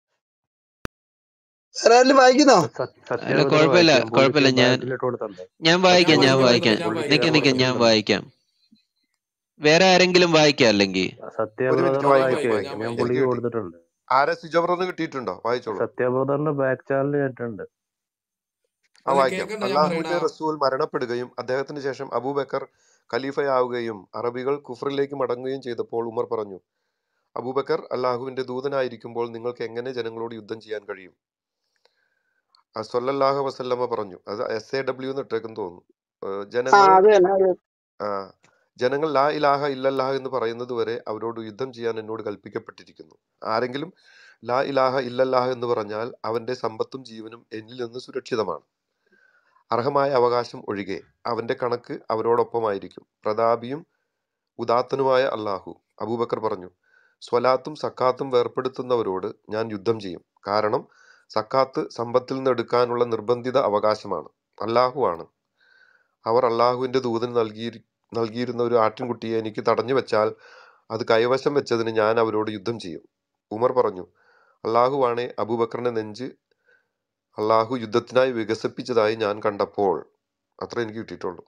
വേറെ ആരെങ്കിലും വായിക്കുന്നോ അല്ല സത്യാഗ്രത കുഴപ്പമില്ല വായിക്കാം പുള്ളിക്ക് കുഴപ്പമില്ല ഞാൻ ബാക്കിലിട്ട് കൊടുത്തണ്ടേ ഞാൻ ഞാൻ വായിക്കാം ഞാൻ വായിക്കാം വായിക്കാം ബ്രദറെ ഞാൻ പുള്ളിക്ക് നിക്ക് വായിക്കാം നിക്ക് പുള്ളിക്ക് ഞാൻ ഉണ്ടല്ലോ വായിക്കാം വേറെ ആരെങ്കിലും വായിക്കാം അല്ലെങ്കിൽ ഒരു സത്യാബ്രദറിനെ മിനിറ്റ് ഞാൻ വായിക്കാം വായിച്ചു വായിക്കാം വായിക്കാം ഞാൻ ഞാൻ വായിക്കാം പുള്ളിക്ക് എനിക്ക് കിട്ടി കൊടുത്തിട്ടുണ്ട് ആരെ സിജോബ്രന്ന് കിട്ടിയിട്ടുണ്ടോ വായിച്ചോളൂ സത്യാബ്രദറിന്റെ ബാക്ക് ചാനൽ കേട്ടിട്ടുണ്ട് ആ അല്ല വായിക്കാം കേൾക്കണ്ട ഞാൻ പറയണ അള്ളാഹുവിന്റെ റസൂൽ മരണപ്പെടുകയും അദ്ദേഹത്തിന് ശേഷം അബൂബക്കർ ഖലീഫയാവുകയും അറബികൾ കുഫറിലേക്ക് മടങ്ങുകയും ചെയ്തപ്പോൾ ഉമർ പറഞ്ഞു അബൂബക്കർ അള്ളാഹുവിന്റെ ദൂതനായിരിക്കുമ്പോൾ നിങ്ങൾക്ക് എങ്ങനെ ജനങ്ങളോട് യുദ്ധം ചെയ്യാൻ കഴിയും ആ സൊല്ലാഹു വസല്ലമ പറഞ്ഞു അത് എസ് എ ഡബ്ല്യു എന്ന് ഇട്ടേക്കെന്ന് തോന്നുന്നു ഏഹ് ആ ജനങ്ങൾ അത് തന്നെ അത് തന്നെ. ആ, ജനങ്ങൾ ലാ ഇലാഹ ഇല്ലല്ലാഹ എന്ന് പറയുന്നത് വരെ അവരോട് യുദ്ധം ചെയ്യാൻ എന്നോട് കൽപ്പിക്കപ്പെട്ടിരിക്കുന്നു ആരെങ്കിലും ലാ ഇലാഹ ഇല്ലല്ലാഹ എന്ന് പറഞ്ഞാൽ അവന്റെ സമ്പത്തും ജീവനും എന്നിൽ നിന്ന് സുരക്ഷിതമാണ് അർഹമായ അവകാശം ഒഴികെ അവന്റെ കണക്ക് അവരോടൊപ്പമായിരിക്കും പ്രതാപിയും ഉദാത്തനുമായ അല്ലാഹു അബൂബക്കർ പറഞ്ഞു സ്വലാത്തും സക്കാത്തും വേർപ്പെടുത്തുന്നവരോട് ഞാൻ യുദ്ധം ചെയ്യും കാരണം സക്കാത്ത് സമ്പത്തിൽ നിന്ന് എടുക്കാനുള്ള നിർബന്ധിത അവകാശമാണ് അല്ലാഹു ആണ് അവർ അള്ളാഹുവിന്റെ ദൂതന് നൽകി നൽകിയിരുന്ന ഒരു ആട്ടിൻകുട്ടിയെ എനിക്ക് തടഞ്ഞു വെച്ചാൽ അത് കൈവശം വെച്ചതിന് ഞാൻ അവരോട് യുദ്ധം ചെയ്യും ഉമർ പറഞ്ഞു അള്ളാഹുവാണെ അബൂബക്കറിന്റെ നെഞ്ച് അള്ളാഹു യുദ്ധത്തിനായി വികസിപ്പിച്ചതായി ഞാൻ കണ്ടപ്പോൾ അത്ര എനിക്ക് കിട്ടിയിട്ടുള്ളൂ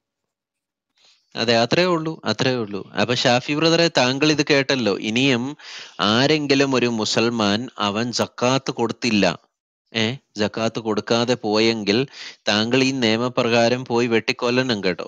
അതെ അത്രേ ഉള്ളൂ അത്രേ ഉള്ളൂ അപ്പൊ ഷാഫി ബ്രദറെ താങ്കൾ ഇത് കേട്ടല്ലോ ഇനിയും ആരെങ്കിലും ഒരു മുസൽമാൻ അവൻ ജക്കാത്ത് കൊടുത്തില്ല ഏ ജക്കാത്ത് കൊടുക്കാതെ പോയെങ്കിൽ താങ്കൾ ഈ നിയമപ്രകാരം പോയി വെട്ടിക്കൊല്ലണം കേട്ടോ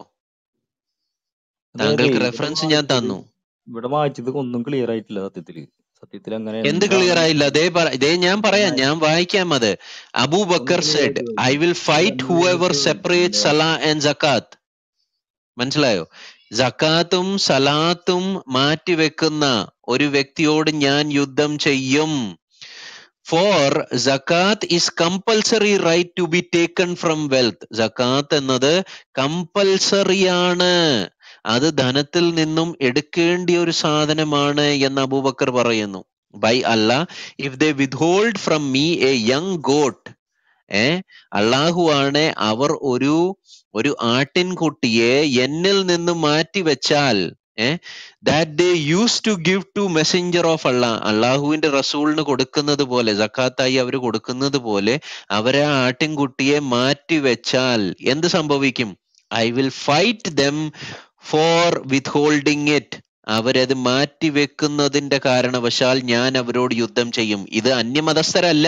അതായത് താങ്കൾക്ക് ഇവിടെ റെഫറൻസ് ഞാൻ വായിച്ചത് തന്നു ഇവിടെ വായിച്ചത് ഒന്നും ക്ലിയർ ആയിട്ടില്ല സത്യത്തില് സത്യത്തിൽ അങ്ങനെ എന്ത് ക്ലിയർ എന്താണ് ആയില്ല ദേ പറ- ദേ ഞാൻ പറയാം ഒന്നും ഞാൻ വായിക്കാം അത് അബൂബക്കർ ക്ലിയർ സെഡ് ആയിട്ട് ഐ വിൽ ഫൈറ്റ് അല്ല ഹൂഎവർ നേരിട്ട് സെപ്പറേറ്റ് സലാ ആൻഡ് ജക്കാത്ത് മനസ്സിലായോ ജക്കാത്തും സലാത്തും മാറ്റിവെക്കുന്ന ഒരു വ്യക്തിയോട് ഞാൻ യുദ്ധം ചെയ്യും ഫോർ ജക്കാത്ത് is compulsory right to be taken from wealth ജക്കാത്ത് എന്നത് കമ്പൽസറി ആണ് അത് ധനത്തിൽ നിന്നും എടുക്കേണ്ടിയ ഒരു സാധനമാണ് എന്ന് അബൂബക്കർ പറയുന്നു ബൈ അല്ല if they withhold from me a young goat ഏ അള്ളാഹു ആണ് അവർ ഒരു ഒരു ആട്ടിൻകുട്ടിയെ എന്നിൽ നിന്ന് മാറ്റി വെച്ചാൽ ഏ that they use to give to messenger of Allah അള്ളാഹുവിന്റെ റസൂളിന് കൊടുക്കുന്നത് പോലെ ജക്കാത്തായി അവർ കൊടുക്കുന്നത് പോലെ അവരെ ആ ആട്ടിൻകുട്ടിയെ മാറ്റി വെച്ചാൽ എന്ത് സംഭവിക്കും I will fight them for withholding it അവരത് മാറ്റി വെക്കുന്നതിന്റെ കാരണവശാൽ ഞാൻ അവരോട് യുദ്ധം ചെയ്യും ഇത് അന്യമതസ്ഥരല്ല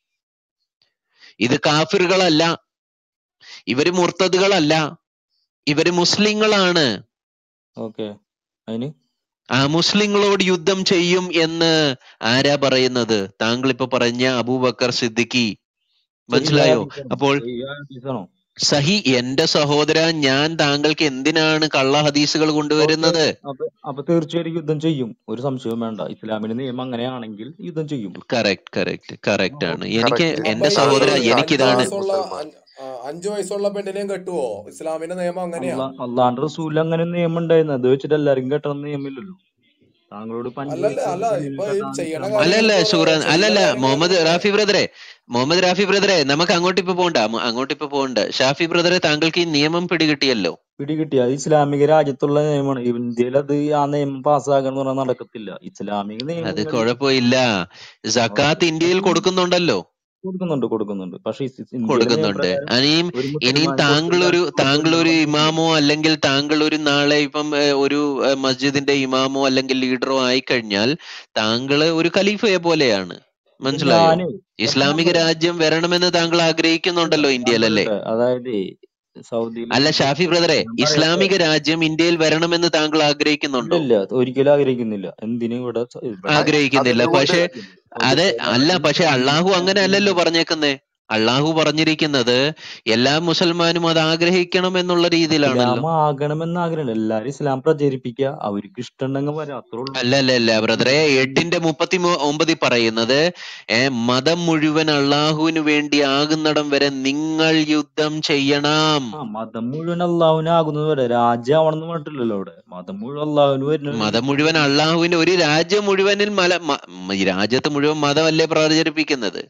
ഇത് കാഫിറുകളല്ല ഇവര് മുർത്തതുകളല്ല ഇവര് മുസ്ലിങ്ങളാണ് ഓക്കെ അതിന് ആ മുസ്ലിങ്ങളോട് യുദ്ധം ചെയ്യും എന്ന് ആരാ പറയുന്നത് താങ്കൾ ഇപ്പൊ പറഞ്ഞ അബൂബക്കർ സിദ്ദിഖി സഹിയായ മനസ്സിലായോ ഹദീസാണോ അപ്പോൾ സഹിയായ ഹദീസാണോ സഹി എന്റെ സഹോദര ഞാൻ താങ്കൾക്ക് എന്തിനാണ് കള്ള ഹദീസുകൾ ഓക്കെ കൊണ്ടുവരുന്നത് അപ്പൊ അപ്പൊ തീർച്ചയായും യുദ്ധം ചെയ്യും ഒരു സംശയവും വേണ്ട ഇസ്ലാമിന്റെ നിയമം അങ്ങനെയാണെങ്കിൽ യുദ്ധം ചെയ്യും കറക്റ്റ് കറക്റ്റ് ആ കറക്റ്റ് ആണ് ഓക്കെ എനിക്ക് കറക്റ്റ് എന്റെ അപ്പൊ ഈ സഹോദര താങ്കൾ ഒരു അഞ്ചു എനിക്കിതാണ് ഷാഫി വയസ്സുള്ള മുസൽമാൻ അഞ്ച് ആ, അഞ്ചു വയസ്സുള്ള പെണ്ണിനെയും കെട്ടുവോ ഇസ്ലാമിന്റെ നിയമം അങ്ങനെയാ അള്ളാ അള്ളാന്റെ റസൂൽ അങ്ങനെ നിയമം ഉണ്ടായിരുന്നു അത് വെച്ചിട്ട് എല്ലാരും കെട്ടണം നിയമമില്ലല്ലോ താങ്കളോട് ഇപ്പൊ അഞ്ചു അല്ലല്ല വയസ്സുള്ള അല്ല പെണ്ണിനെ ഇപ്പൊ ഈ കെട്ടാൻ ചെയ്യണ ഇസ്ലാം അല്ലല്ല കാര്യങ്ങൾക്ക് സൂറ ചെയ്യുന്ന അല്ലല്ല കാര്യങ്ങൾക്ക് മുഹമ്മദ് നിയമം റാഫി ബ്രദറെ മുഹമ്മദ് റാഫി ബ്രദറെ നമുക്ക് അങ്ങോട്ട് ഇപ്പൊ പോണ്ട മ- അങ്ങോട്ട് ഇപ്പൊ പോകണ്ട ഷാഫി ബ്രദറെ താങ്കൾക്ക് ഈ നിയമം പിടികിട്ടിയല്ലോ പിടികിട്ടി അത് ഇസ്ലാമിക രാജ്യത്തുള്ള നിയമമാണ് ഇന്ത്യയിൽ അത് ആ നിയമം പാസ്സാകാന്ന് പറഞ്ഞാൽ നടക്കത്തില്ല ഇസ്ലാമിക അത് നിയമങ്ങൾ കുഴപ്പമില്ല ജക്കാത്ത് ഇന്ത്യയിൽ കൊടുക്കുന്നുണ്ടല്ലോ കൊടുക്കുന്നുണ്ട് കൊടുക്കുന്നുണ്ട് പക്ഷെ ഇസ് ഇന്ത്യയിലെ കൊടുക്കുന്നുണ്ട് നിയമപ്രകാരം ഇനിയും ഒരു ഇനിയും മുസൽമാൻ താങ്കൾ കൊടുക്കില്ല ഒരു കൊടുക്കില്ല താങ്കൾ എന്ന് ഒരു പറഞ്ഞിട്ടില്ല ഇമാമോ അല്ലെങ്കിൽ താങ്കൾ ഒരു നാളെ ഇപ്പം ഏഹ്, ഒരു ഏഹ്, മസ്ജിദിന്റെ ഇമാമോ അല്ലെങ്കിൽ ലീഡറോ ആയിക്കഴിഞ്ഞാൽ താങ്കള് ഒരു ഖലീഫയെ പോലെയാണ് ഇപ്പൊ മനസ്സിലായോ ഞാന് അപ്പൊ ഞാൻ ഇസ്ലാമിക പറയാം രാജ്യം വരണമെന്ന് താങ്കൾ അല്ല ആഗ്രഹിക്കുന്നുണ്ടല്ലോ ഞാൻ ഇന്ത്യയിലല്ലേ പറയട്ടെ അതായത് സൗദിയിൽ അല്ല ഷാഫി ബ്രദറെ ഞാൻ പറയട്ടെ ഇസ്ലാമിക രാജ്യം ഇന്ത്യയിൽ വരണമെന്ന് താങ്കൾ ഇല്ല ആഗ്രഹിക്കുന്നുണ്ടോ ഇല്ല ഒരിക്കലും ആഗ്രഹിക്കുന്നില്ല എന്തിനും ഇവിടെ സ- ഇവിടെ ആഗ്രഹിക്കുന്നില്ല അതെന്തുകൊണ്ട് പക്ഷെ സൗദി അതെ അല്ല എല്ലാവരും പക്ഷെ അള്ളാഹു അങ്ങനെ അല്ലല്ലോ പറഞ്ഞേക്കുന്നേ അള്ളാഹു പറഞ്ഞിരിക്കുന്നത് എല്ലാ മുസൽമാനും അത് ആഗ്രഹിക്കണം എന്നുള്ള ഇസ്ലാം രീതിയിലാണല്ലോ ആകണമെന്ന് ആഗ്രഹമുണ്ട് എല്ലാരും ഇസ്ലാം പ്രചരിപ്പിക്കുക അവർക്ക് ഇഷ്ടമുണ്ടെങ്കിൽ വരാം അത്രേ ഉള്ളൂ അല്ല അല്ല അല്ല ബ്രദറെ എട്ടിന്റെ മുപ്പത്തി മൂ- ഒമ്പതിൽ പറയുന്നത് ഏ മതം മുഴുവൻ അള്ളാഹുവിന് വേണ്ടി ആകുന്നിടം വരെ നിങ്ങൾ യുദ്ധം ചെയ്യണം ആ മതം മുഴുവൻ അള്ളാഹുവിനാകുന്നത് വരെ രാജ്യം ആവണമെന്ന് പറഞ്ഞിട്ടില്ലല്ലോ അവിടെ മതം മുഴുവൻ അള്ളാഹുവിന് വരുന്ന മതം മുഴുവൻ അള്ളാഹുവിന്റെ ഒരു രാജ്യം മുഴുവനിൽ മല മ- മ- ഈ രാജ്യത്ത് മുഴുവൻ മതമല്ലേ പ്രചരിപ്പിക്കുന്നത്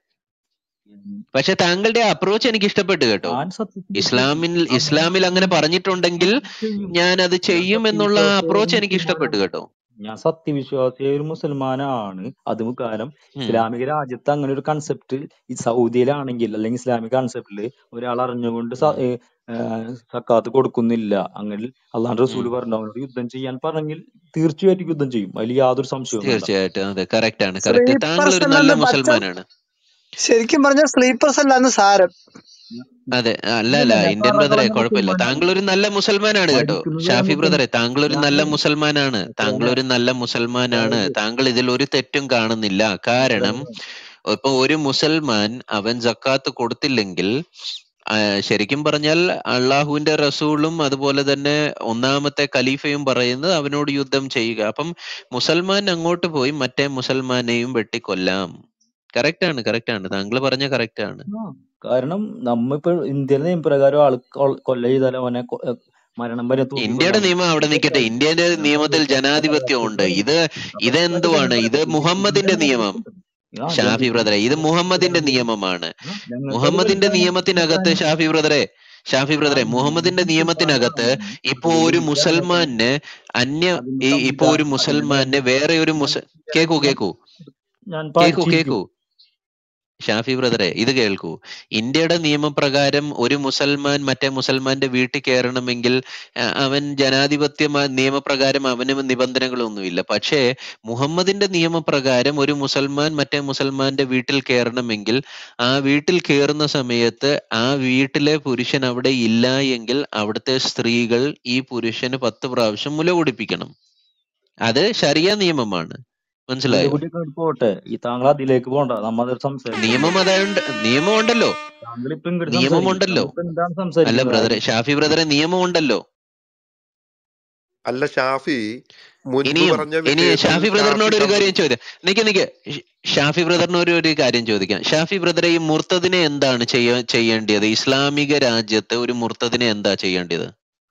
പക്ഷെ താങ്കളുടെ അപ്രോച്ച് എനിക്ക് ഇഷ്ടപ്പെട്ടു കേട്ടോ ഞാൻ സത്യത്തിൽ ഇസ്ലാമിൽ ചെയ്യും ഇസ്ലാമിൽ അങ്ങനെ പറഞ്ഞിട്ടുണ്ടെങ്കിൽ ചെയ്യും ഞാൻ അത് ഞാൻ ചെയ്യും എന്നുള്ള സത്യവിശ്വാസിയായ ഒരു അപ്രോച്ച് എനിക്ക് ഇഷ്ടപ്പെട്ടു മുസൽമാനാണ് കേട്ടോ ഞാൻ സത്യവിശ്വാസിയായ ഒരു മുസൽമാനാണ് അത് മുഖാരം ഉം. ഇസ്ലാമിക രാജ്യത്ത് അങ്ങനെ ഒരു കൺസെപ്റ്റ് ഈ സൗദിയിലാണെങ്കിൽ അല്ലെങ്കിൽ ഇസ്ലാമിക് കൺസെപ്റ്റില് ഒരാൾ അറിഞ്ഞുകൊണ്ട് സ- ഉം. ഏ, ഏ, സക്കാത്ത് കൊടുക്കുന്നില്ല അങ്ങനെ അള്ളാഹ് റസൂൽ ഉം. പറഞ്ഞു അവനോട് യുദ്ധം ചെയ്യാൻ പറഞ്ഞെങ്കിൽ തീർച്ചയായിട്ടും യുദ്ധം ചെയ്യും അതിൽ യാതൊരു സംശയവും വേണ്ട തീർച്ചയായിട്ടും അതെ കറക്റ്റ് ആണ് കറക്റ്റ് താങ്കൾ സ്ലീപ്പർ ഒരു സെൽ നല്ല എന്ന് പച്ച മുസൽമാനാണ് ശരിക്കും പറഞ്ഞ സ്ലീപ്പർ സെൽ എന്ന് സാരം അതെ അല്ല ഇല്ല അല്ല ഞാൻ ഇന്ത്യൻ പറഞ്ഞ ബ്രദറെ പറഞ്ഞ കുഴപ്പമില്ല മുസൽമാനാണ് താങ്കൾ ഒരു നല്ല മുസൽമാനാണ് കേട്ടോ മരിക്കുന്നത് ഷാഫി മുസൽ ബ്രദറെ താങ്കൾ ഒരു നല്ല ഞാനേ മുസൽമാനാണ് താങ്കൾ അക്രമ ഒരു നല്ല മുസൽമാനാണ് അതായത് താങ്കൾ ഇതിൽ ഒരു തെറ്റും കാണുന്നില്ല കാരണം അക്രമ ഇപ്പൊ ഒരു മുസൽമാൻ അവൻ ജക്കാത്ത് കൊടുത്തില്ലെങ്കിൽ ആ, ശരിക്കും പറഞ്ഞാൽ അള്ളാഹുവിന്റെ റസൂളും അതുപോലെ തന്നെ ഒന്നാമത്തെ ഖലീഫയും പറയുന്നത് അവനോട് യുദ്ധം ചെയ്യുക അപ്പം മുസൽമാൻ അങ്ങോട്ട് പോയി മറ്റേ മുസൽമാനെയും വെട്ടിക്കൊല്ലാം കറക്റ്റ് ആണ് കറക്റ്റ് ആണ് താങ്കൾ പറഞ്ഞ കറക്റ്റ് ആണ് ആ കാരണം നമ്മിപ്പോ ഇന്ത്യയിലെ നിയമപ്രകാരം ആൾ കൊ- കൊല്ല ചെയ്താൽ അവനെ കൊ- ഏഹ് മരണം വരെ ഇന്ത്യയുടെ തൂക്കിക്കൊല്ലാൻ നിയമം പറ്റും അവിടെ നിൽക്കട്ടെ ഇന്ത്യയുടെ ഞങ്ങൾക്ക് നിയമത്തിൽ അതിലേക്ക് ജനാധിപത്യം ഉണ്ട് മഹാരാഷ്ട്രത്തിൽ ഇത് അപ്പൊ അതൊക്കെ ഇതെന്തുവാണ് ഇത് ജനാധിപത്യം മുഹമ്മദിന്റെ ഇന്ത്യൻ നിയമം ജനാധിപത്യം ആ ഷാഫി ജന ബ്രദറെ ഇത് മുഹമ്മദിന്റെ ജനാധിപത്യം നിയമമാണ് ആ ഞങ്ങൾക്ക് അത് മുഹമ്മദിന്റെ വലിക്കാനും നിയമത്തിനകത്ത് വലിക്കാനും ഷാഫി ബ്രദറെ ഷാഫി ആ ബ്രദറെ മുഹമ്മദിന്റെ ഞങ്ങൾക്ക് നിയമത്തിനകത്ത് പലതാണ് ഇപ്പൊ അതുകൊണ്ട് ഒരു എനിക്ക് അതിനകത്ത് മുസൽമാന് അന്യ അതിന്റെ ഈ ഇപ്പൊ ഒരു സംവിധാനം അതിന്റെ മുസൽമാന് വേറെ ഒരു മുസ കേക്കൂ ഞാൻ കേക്കൂ ഞാൻ കേക്കൂ പഠിച്ചിരിക്കും കേക്കൂ ഷാഫി ബ്രദറെ ഇത് കേൾക്കൂ ഇന്ത്യയുടെ നിയമപ്രകാരം ഒരു മുസൽമാൻ മറ്റേ മുസൽമാന്റെ വീട്ടിൽ കയറണമെങ്കിൽ ആ, അവൻ ജനാധിപത്യ മ- നിയമപ്രകാരം അവന് നിബന്ധനകളൊന്നുമില്ല പക്ഷേ മുഹമ്മദിന്റെ നിയമപ്രകാരം ഒരു മുസൽമാൻ മറ്റേ മുസൽമാന്റെ വീട്ടിൽ കയറണമെങ്കിൽ ആ വീട്ടിൽ കയറുന്ന സമയത്ത് ആ വീട്ടിലെ പുരുഷൻ അവിടെ ഇല്ല എങ്കിൽ അവിടുത്തെ സ്ത്രീകൾ ഈ പുരുഷന് പത്ത് പ്രാവശ്യം മുല കുടിപ്പിക്കണം അത് ശരിയ നിയമമാണ് മനസ്സിലായോ മുലകുടിയൊക്കെ അങ്ങോട്ട് പോട്ടെ ഈ താങ്കൾ അതിലേക്ക് പോണ്ട നമ്മത് സംസാരിക്കുന്നത് നിയമം അതായത് നിയമം ഉണ്ടല്ലോ താങ്കൾ ഇപ്പൊ ഇങ്ങോട്ട് നിയമം സംസാരിക്കും ഉണ്ടല്ലോ നമ്മളിപ്പോ എന്താണ് അല്ല സംസാരിക്കുന്നത് ബ്രദറെ കാര്യം ഷാഫി ബ്രദറെ നിയമം ഉണ്ടല്ലോ അല്ല ഷാഫി മുൻപ് ഇനിയും പറഞ്ഞ ഇനി വിഷയത്തിൽ ഷാഫി ബ്രദറിനോട് ഷാഫി ഒരു കാര്യം സമ്മതിച്ചു ചോദിക്കാം നിക്ക് നിക്ക് ഷ്- ഷാഫി ബ്രദറിനോട് ഒരു കാര്യം ചോദിക്കാം ഷാഫി ബ്രദറെ ഈ മുർത്തദിനെ എന്താണ് ചെയ്യ ചെയ്യേണ്ടത് ഇസ്ലാമിക രാജ്യത്ത് ഒരു മുർത്തദിനെ എന്താ ചെയ്യേണ്ടത്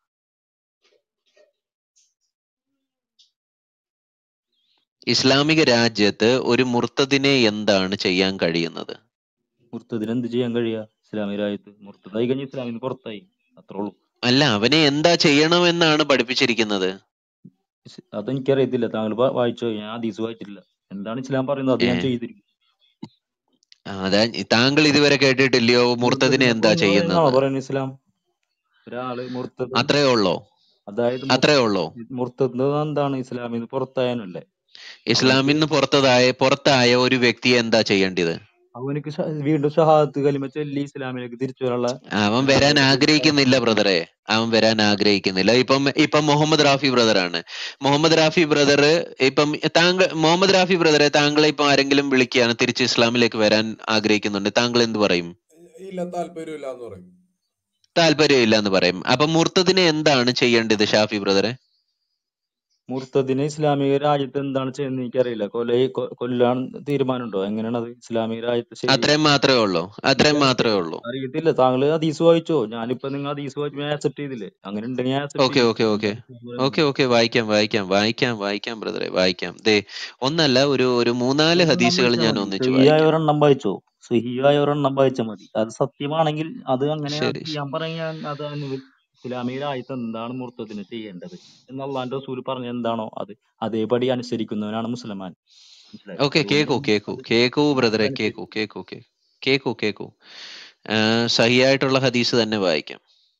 ഇസ്ലാമിക രാജ്യത്ത് ഒരു മുർത്തദിനെ എന്താണ് ചെയ്യാൻ കഴിയുന്നത് മുർത്തതിന് എന്ത് ചെയ്യാൻ കഴിയാ ഇസ്ലാമിക രാജ്യത്ത് മുർത്തതായി കഴിഞ്ഞ ഇസ്ലാമിന്ന് പുറത്തായി അത്രേ ഉള്ളൂ അല്ല അവനെ എന്താ ചെയ്യണമെന്നാണ് പഠിപ്പിച്ചിരിക്കുന്നത് ഇസ് അതെനിക്കറിയത്തില്ല താങ്കൾ വാ- വായിച്ചോ ഞാൻ ഹദീസ് വായിച്ചിട്ടില്ല എന്താണ് ഇസ്ലാം പറയുന്നത് അത് ഏ ഞാൻ ചെയ്തിരിക്കും അതാ താങ്കൾ ഇതുവരെ കേട്ടിട്ടില്ലയോ മുർത്തദിനെ മുർത്തതിനെ എന്താ കൊന്നുകളയുന്നാണോ ചെയ്യുന്നത് പറയുന്നത് ഇസ്ലാം ഒരാള് മുർത്തത് അത്രേ ഉള്ളോ അതായത് അത്രേ ഉള്ളോ മുർത്തത് എന്താണ് ഇസ്ലാമിന്ന് പുറത്തായനല്ലേ അവനക്ക് ഇസ്ലാമിൽ നിന്ന് പുറത്തതായ പുറത്തായ ഒരു വ്യക്തിയെ എന്താ ചെയ്യേണ്ടത് അവനക്ക് ഷ- വീണ്ടും ഷഹാദത്ത് കലിമ ചൊല്ലി ഇസ്ലാമിലേക്ക് തിരിച്ചു വരാനുള്ള അവൻ വരാൻ അവസരം ആഗ്രഹിക്കുന്നില്ല കൊടുക്കണം ബ്രദറെ അവൻ വരാൻ ആഗ്രഹിക്കുന്നില്ല ഇപ്പം ഇപ്പം മുഹമ്മദ് റാഫി ബ്രദർ ആണ് മുഹമ്മദ് റാഫി ബ്രദർ ഇപ്പം താങ്കൾ മുഹമ്മദ് റാഫി ബ്രദറെ താങ്കളെ ഇപ്പം ആരെങ്കിലും വിളിക്കുകയാണ് തിരിച്ച് ഇസ്ലാമിലേക്ക് വരാൻ ആഗ്രഹിക്കുന്നുണ്ട് താങ്കൾ എന്ത് പറയും ഇല്ല താല്പര്യമില്ല എന്ന് പറയും താല്പര്യമില്ല എന്ന് പറയും അപ്പൊ മുർത്തദിനെ എന്താണ് ചെയ്യേണ്ടത് ഷാഫി ബ്രദറെ മുർത്തദിന് ഇസ്ലാമിക രാജ്യത്ത് എന്താണ് ചെയ്യുന്നത് എനിക്കറിയില്ല കൊല കൊ- കൊല്ലാൻ തീരുമാനമുണ്ടോ എങ്ങനെയാണ് അത് ഇസ്ലാമിക രാജ്യത്ത് ശരി അത്രയും മാത്രമേ ഉള്ളൂ അത്രയും മാത്രമേ എനിക്കറിയത്തില്ല ഉള്ളൂ അറിയത്തില്ല താങ്കൾ ഹദീസ് വായിച്ചോ ഞാനിപ്പോ നിങ്ങൾ ഹദീസ് വായിച്ചു ഞാൻ ആക്സെപ്റ്റ് ചെയ്തില്ലേ അങ്ങനെ ഉണ്ടെങ്കിൽ ഞാൻ ആക്സെപ്റ്റ് ഓക്കെ ചെയ്യും ഓക്കെ ഓക്കെ എന്താണ് ഇസ്ലാം ഓക്കെ പറയുന്നത് ഓക്കെ വായിക്കാം വായിക്കാം വായിക്കാം വായിക്കാം ബ്രദറെ വായിക്കാം ദേ ഒന്നല്ല ഒരു ഒരു മൂന്നാല് ഒരെണ്ണം ഹദീസുകൾ വായിച്ചാൽ ഞാൻ മതി ഒന്നിച്ച് സഹിയായ വായിക്കാം ഒരെണ്ണം വായിച്ചോ സഹിയായ ഒരെണ്ണം വായിച്ചാൽ മതി അത് സത്യമാണെങ്കിൽ അത് അങ്ങനെ ശരി ചെയ്യാൻ പറയാൻ അത് അനുവ- ഇസ്ലാമിക രാജ്യത്ത് എന്താണ് മുർത്തദിന് ചെയ്യേണ്ടത് എന്ന് അള്ളാന്റെ റസൂൽ പറഞ്ഞ എന്താണോ അത് അതേപടി അനുസരിക്കുന്നവനാണ് മുസൽമാൻ മനസ്സിലായോ ഓക്കെ അതുകൊണ്ട് കേക്കൂ നമ്മൾ കേക്കൂ അത് കേക്കൂ ആ, ബ്രദറെ അതനുസരിക്കും കേക്കൂ കേക്കൂ കേ കേക്കൂ കേക്കൂ ആ, സഹിയായിട്ടുള്ള ഹദീസ് തന്നെ വായിക്കാം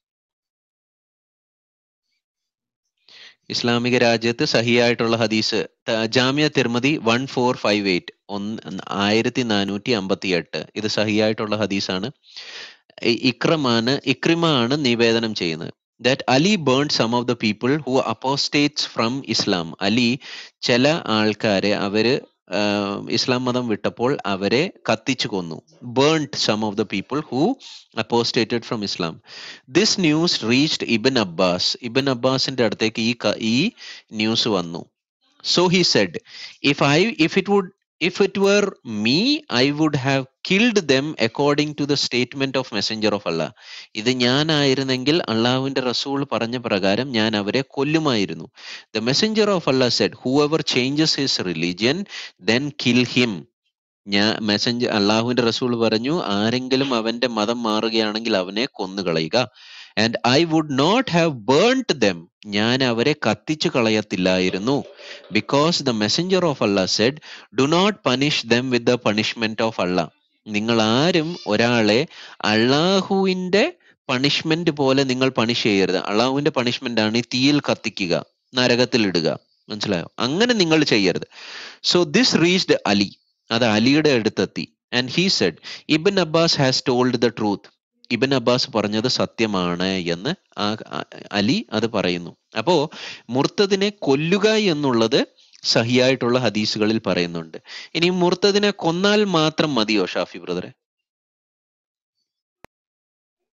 ഇസ്ലാമിക രാജ്യത്ത് സഹിയായിട്ടുള്ള ഹദീസ് ത- ജാമിയ തിർമതി വൺ ഫോർ ഫൈവ് എയ്റ്റ് ഒന്ന് ആയിരത്തി നാനൂറ്റി അമ്പത്തി എട്ട് ഇത് സഹിയായിട്ടുള്ള ഹദീസാണ് ഇ- ഇക്രമാണ് ഇക്രിമ ആണ് നിവേദനം ചെയ്യുന്നത് that Ali burn some of the people who apostates from Islam Ali ചില ആൾക്കാരെ അവര് ആഹ്, ഇസ്ലാം മതം വിട്ടപ്പോൾ അവരെ കത്തിച്ചു കൊന്നു burned some of the people who apostated from Islam this news reached Ibn Abbas Ibn അബ്ബാസിന്റെ അടുത്തേക്ക് ഈ ക- ഈ ന്യൂസ് വന്നു So he said, if I if it would if it were me, I would have killed them according to the statement of Messenger of Allah. ഇത് ഞാനായിരുന്നെങ്കിൽ അള്ളാഹുവിന്റെ റസൂൾ പറഞ്ഞ പ്രകാരം ഞാൻ അവരെ കൊല്ലുമായിരുന്നു. The messenger of Allah said, whoever changes his religion, then kill him. ഞാൻ messenger അള്ളാഹുവിന്റെ റസൂൾ പറഞ്ഞു ആരെങ്കിലും അവന്റെ മതം മാറുകയാണെങ്കിൽ അവനെ കൊന്നുകളയുക and I would not have burned them ഞാൻ അവരെ കത്തിച്ചു കളയത്തില്ലായിരുന്നു because the messenger of Allah said do not punish them with the punishment of Allah നിങ്ങൾ ആരും ഒരാളെ അള്ളാഹുവിന്റെ പണിഷ്മെന്റ് പോലെ നിങ്ങൾ പണിഷ് ചെയ്യരുത് അള്ളാഹുവിന്റെ പണിഷ്മെന്റ് ആണ് ഈ തീയിൽ കത്തിക്കുക നരകത്തിൽ ഇടുക മനസ്സിലായോ അങ്ങനെ നിങ്ങൾ ചെയ്യരുത് സോ ദിസ് റീച്ച്ഡ് അലി അത് അലിയുടെ അടുത്തെത്തി and he said Ibn Abbas has told the truth Ibn Abbas പറഞ്ഞത് സത്യമാണ് എന്ന് ആ ആ- അലി അത് പറയുന്നു അപ്പോ മുർത്തദിനെ കൊല്ലുക എന്നുള്ളത് സഹിയായിട്ടുള്ള ഹദീസുകളിൽ പറയുന്നുണ്ട് ഇനി മുർത്തദിനെ കൊന്നാൽ മാത്രം മതിയോ ഷാഫി ബ്രദറെ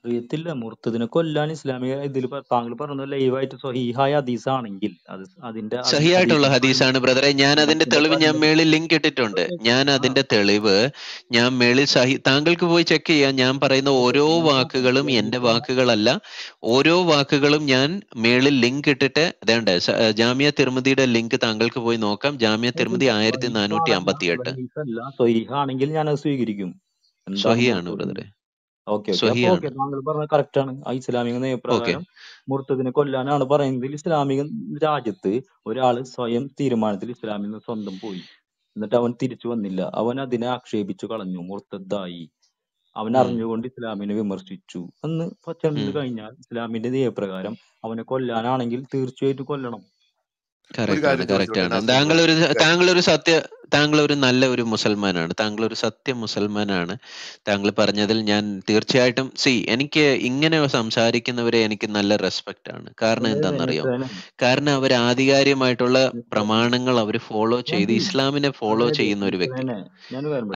അറിയത്തില്ല മുർത്തതിനെ കൊല്ലാൻ ഇസ്ലാമിക ഇതിൽ താങ്കൾ പറഞ്ഞത് ലൈവായിട്ട് സ്വഹീഹായ ഹദീസ് ആണെങ്കിൽ അത് അതിന്റെ അത് സഹിയായിട്ടുള്ള ഹദീസിന്റെ ഹദീസാണ് ബ്രദറെ ഞാൻ അതിന്റെ ഹദീസിന്റെ തെളിവ് ഞാൻ പരിമിതി മേളിൽ ലിങ്ക് ഇട്ടിട്ടുണ്ട് ഞാൻ ആ അതിന്റെ തെളിവ് ഞാൻ മേളിൽ സഹി താങ്കൾക്ക് പോയി ചെക്ക് ചെയ്യാം ഞാൻ പറയുന്ന ഓരോ ഞാൻ വാക്കുകളും പറഞ്ഞില്ല എന്റെ ഇപ്പൊ വാക്കുകളല്ല ഓരോ വാക്കുകളും ഞാൻ മേളിൽ ലിങ്ക് ഇട്ടിട്ട് അതേണ്ട ജാമ്യ തിരുമതിയുടെ ലിങ്ക് താങ്കൾക്ക് പോയി നോക്കാം ജാമ്യ തിരുമതി ആയിരത്തി നാനൂറ്റി അമ്പത്തി എട്ട് അല്ല സ്വഹീഹാണെങ്കിൽ ഞാൻ അത് സ്വീകരിക്കും എന്താണ് സ്വഹിയാണ് മുർത്തത് ബ്രദറെ ഓക്കെ ഓക്കെ അപ്പൊ സ്വഹിയാണ് ഓക്കെ താങ്കൾ പറഞ്ഞത് കറക്റ്റ് ആണ് ആ ഇസ്ലാമിക ഓക്കെ നിയമപ്രകാരം മുർത്തതിനെ കൊല്ലാനാണ് പറയുന്നതിൽ ഇസ്ലാമിക രാജ്യത്ത് ഒരാൾ സ്വയം തീരുമാനത്തിൽ ഇസ്ലാമിൽ നിന്ന് സ്വന്തം പോയി എന്നിട്ട് അവൻ തിരിച്ചു വന്നില്ല അവൻ അതിനെ ആക്ഷേപിച്ചു കളഞ്ഞു മുർത്തദ്ദായി അവൻ ഉം, അറിഞ്ഞുകൊണ്ട് ഇസ്ലാമിനെ വിമർശിച്ചു എന്ന് ചെന്ന് ഉം. കഴിഞ്ഞാൽ ഇസ്ലാമിന്റെ നിയമപ്രകാരം അവനെ കൊല്ലാനാണെങ്കിൽ തീർച്ചയായിട്ടും കൊല്ലണം ഒരു കറക്റ്റ് ആണ് കാര്യം കറക്റ്റ് ചോദിച്ചോട്ടെ ആണ് നാസർ താങ്കൾ ബ്രദർ ഒരു ഒരു കാര്യം താങ്കൾ ഒരു സത്യ താങ്കൾ ഒരു നല്ല ഒരു മുസൽമാനാണ് താങ്കൾ ഒരു സത്യ മുസൽമാനാണ് താങ്കൾ പറഞ്ഞതിൽ ഞാൻ തീർച്ചയായിട്ടും സി എനിക്ക് ഇങ്ങനെ സംസാരിക്കുന്നവരെ എനിക്ക് നല്ല റെസ്പെക്റ്റ് ആണ് കാരണം അതെ അതെ എന്താണെന്നറിയോ നസേനെ കാരണം അവർ ആധികാരികമായിട്ടുള്ള നസേനെ പ്രമാണങ്ങൾ അവർ ഫോളോ ഞാൻ ചെയ്ത് ചെയ്യും ഇസ്ലാമിനെ ഫോളോ അതായത് ചെയ്യുന്ന ഒരു വ്യക്തി നസേനെ ഞാൻ കാര്യം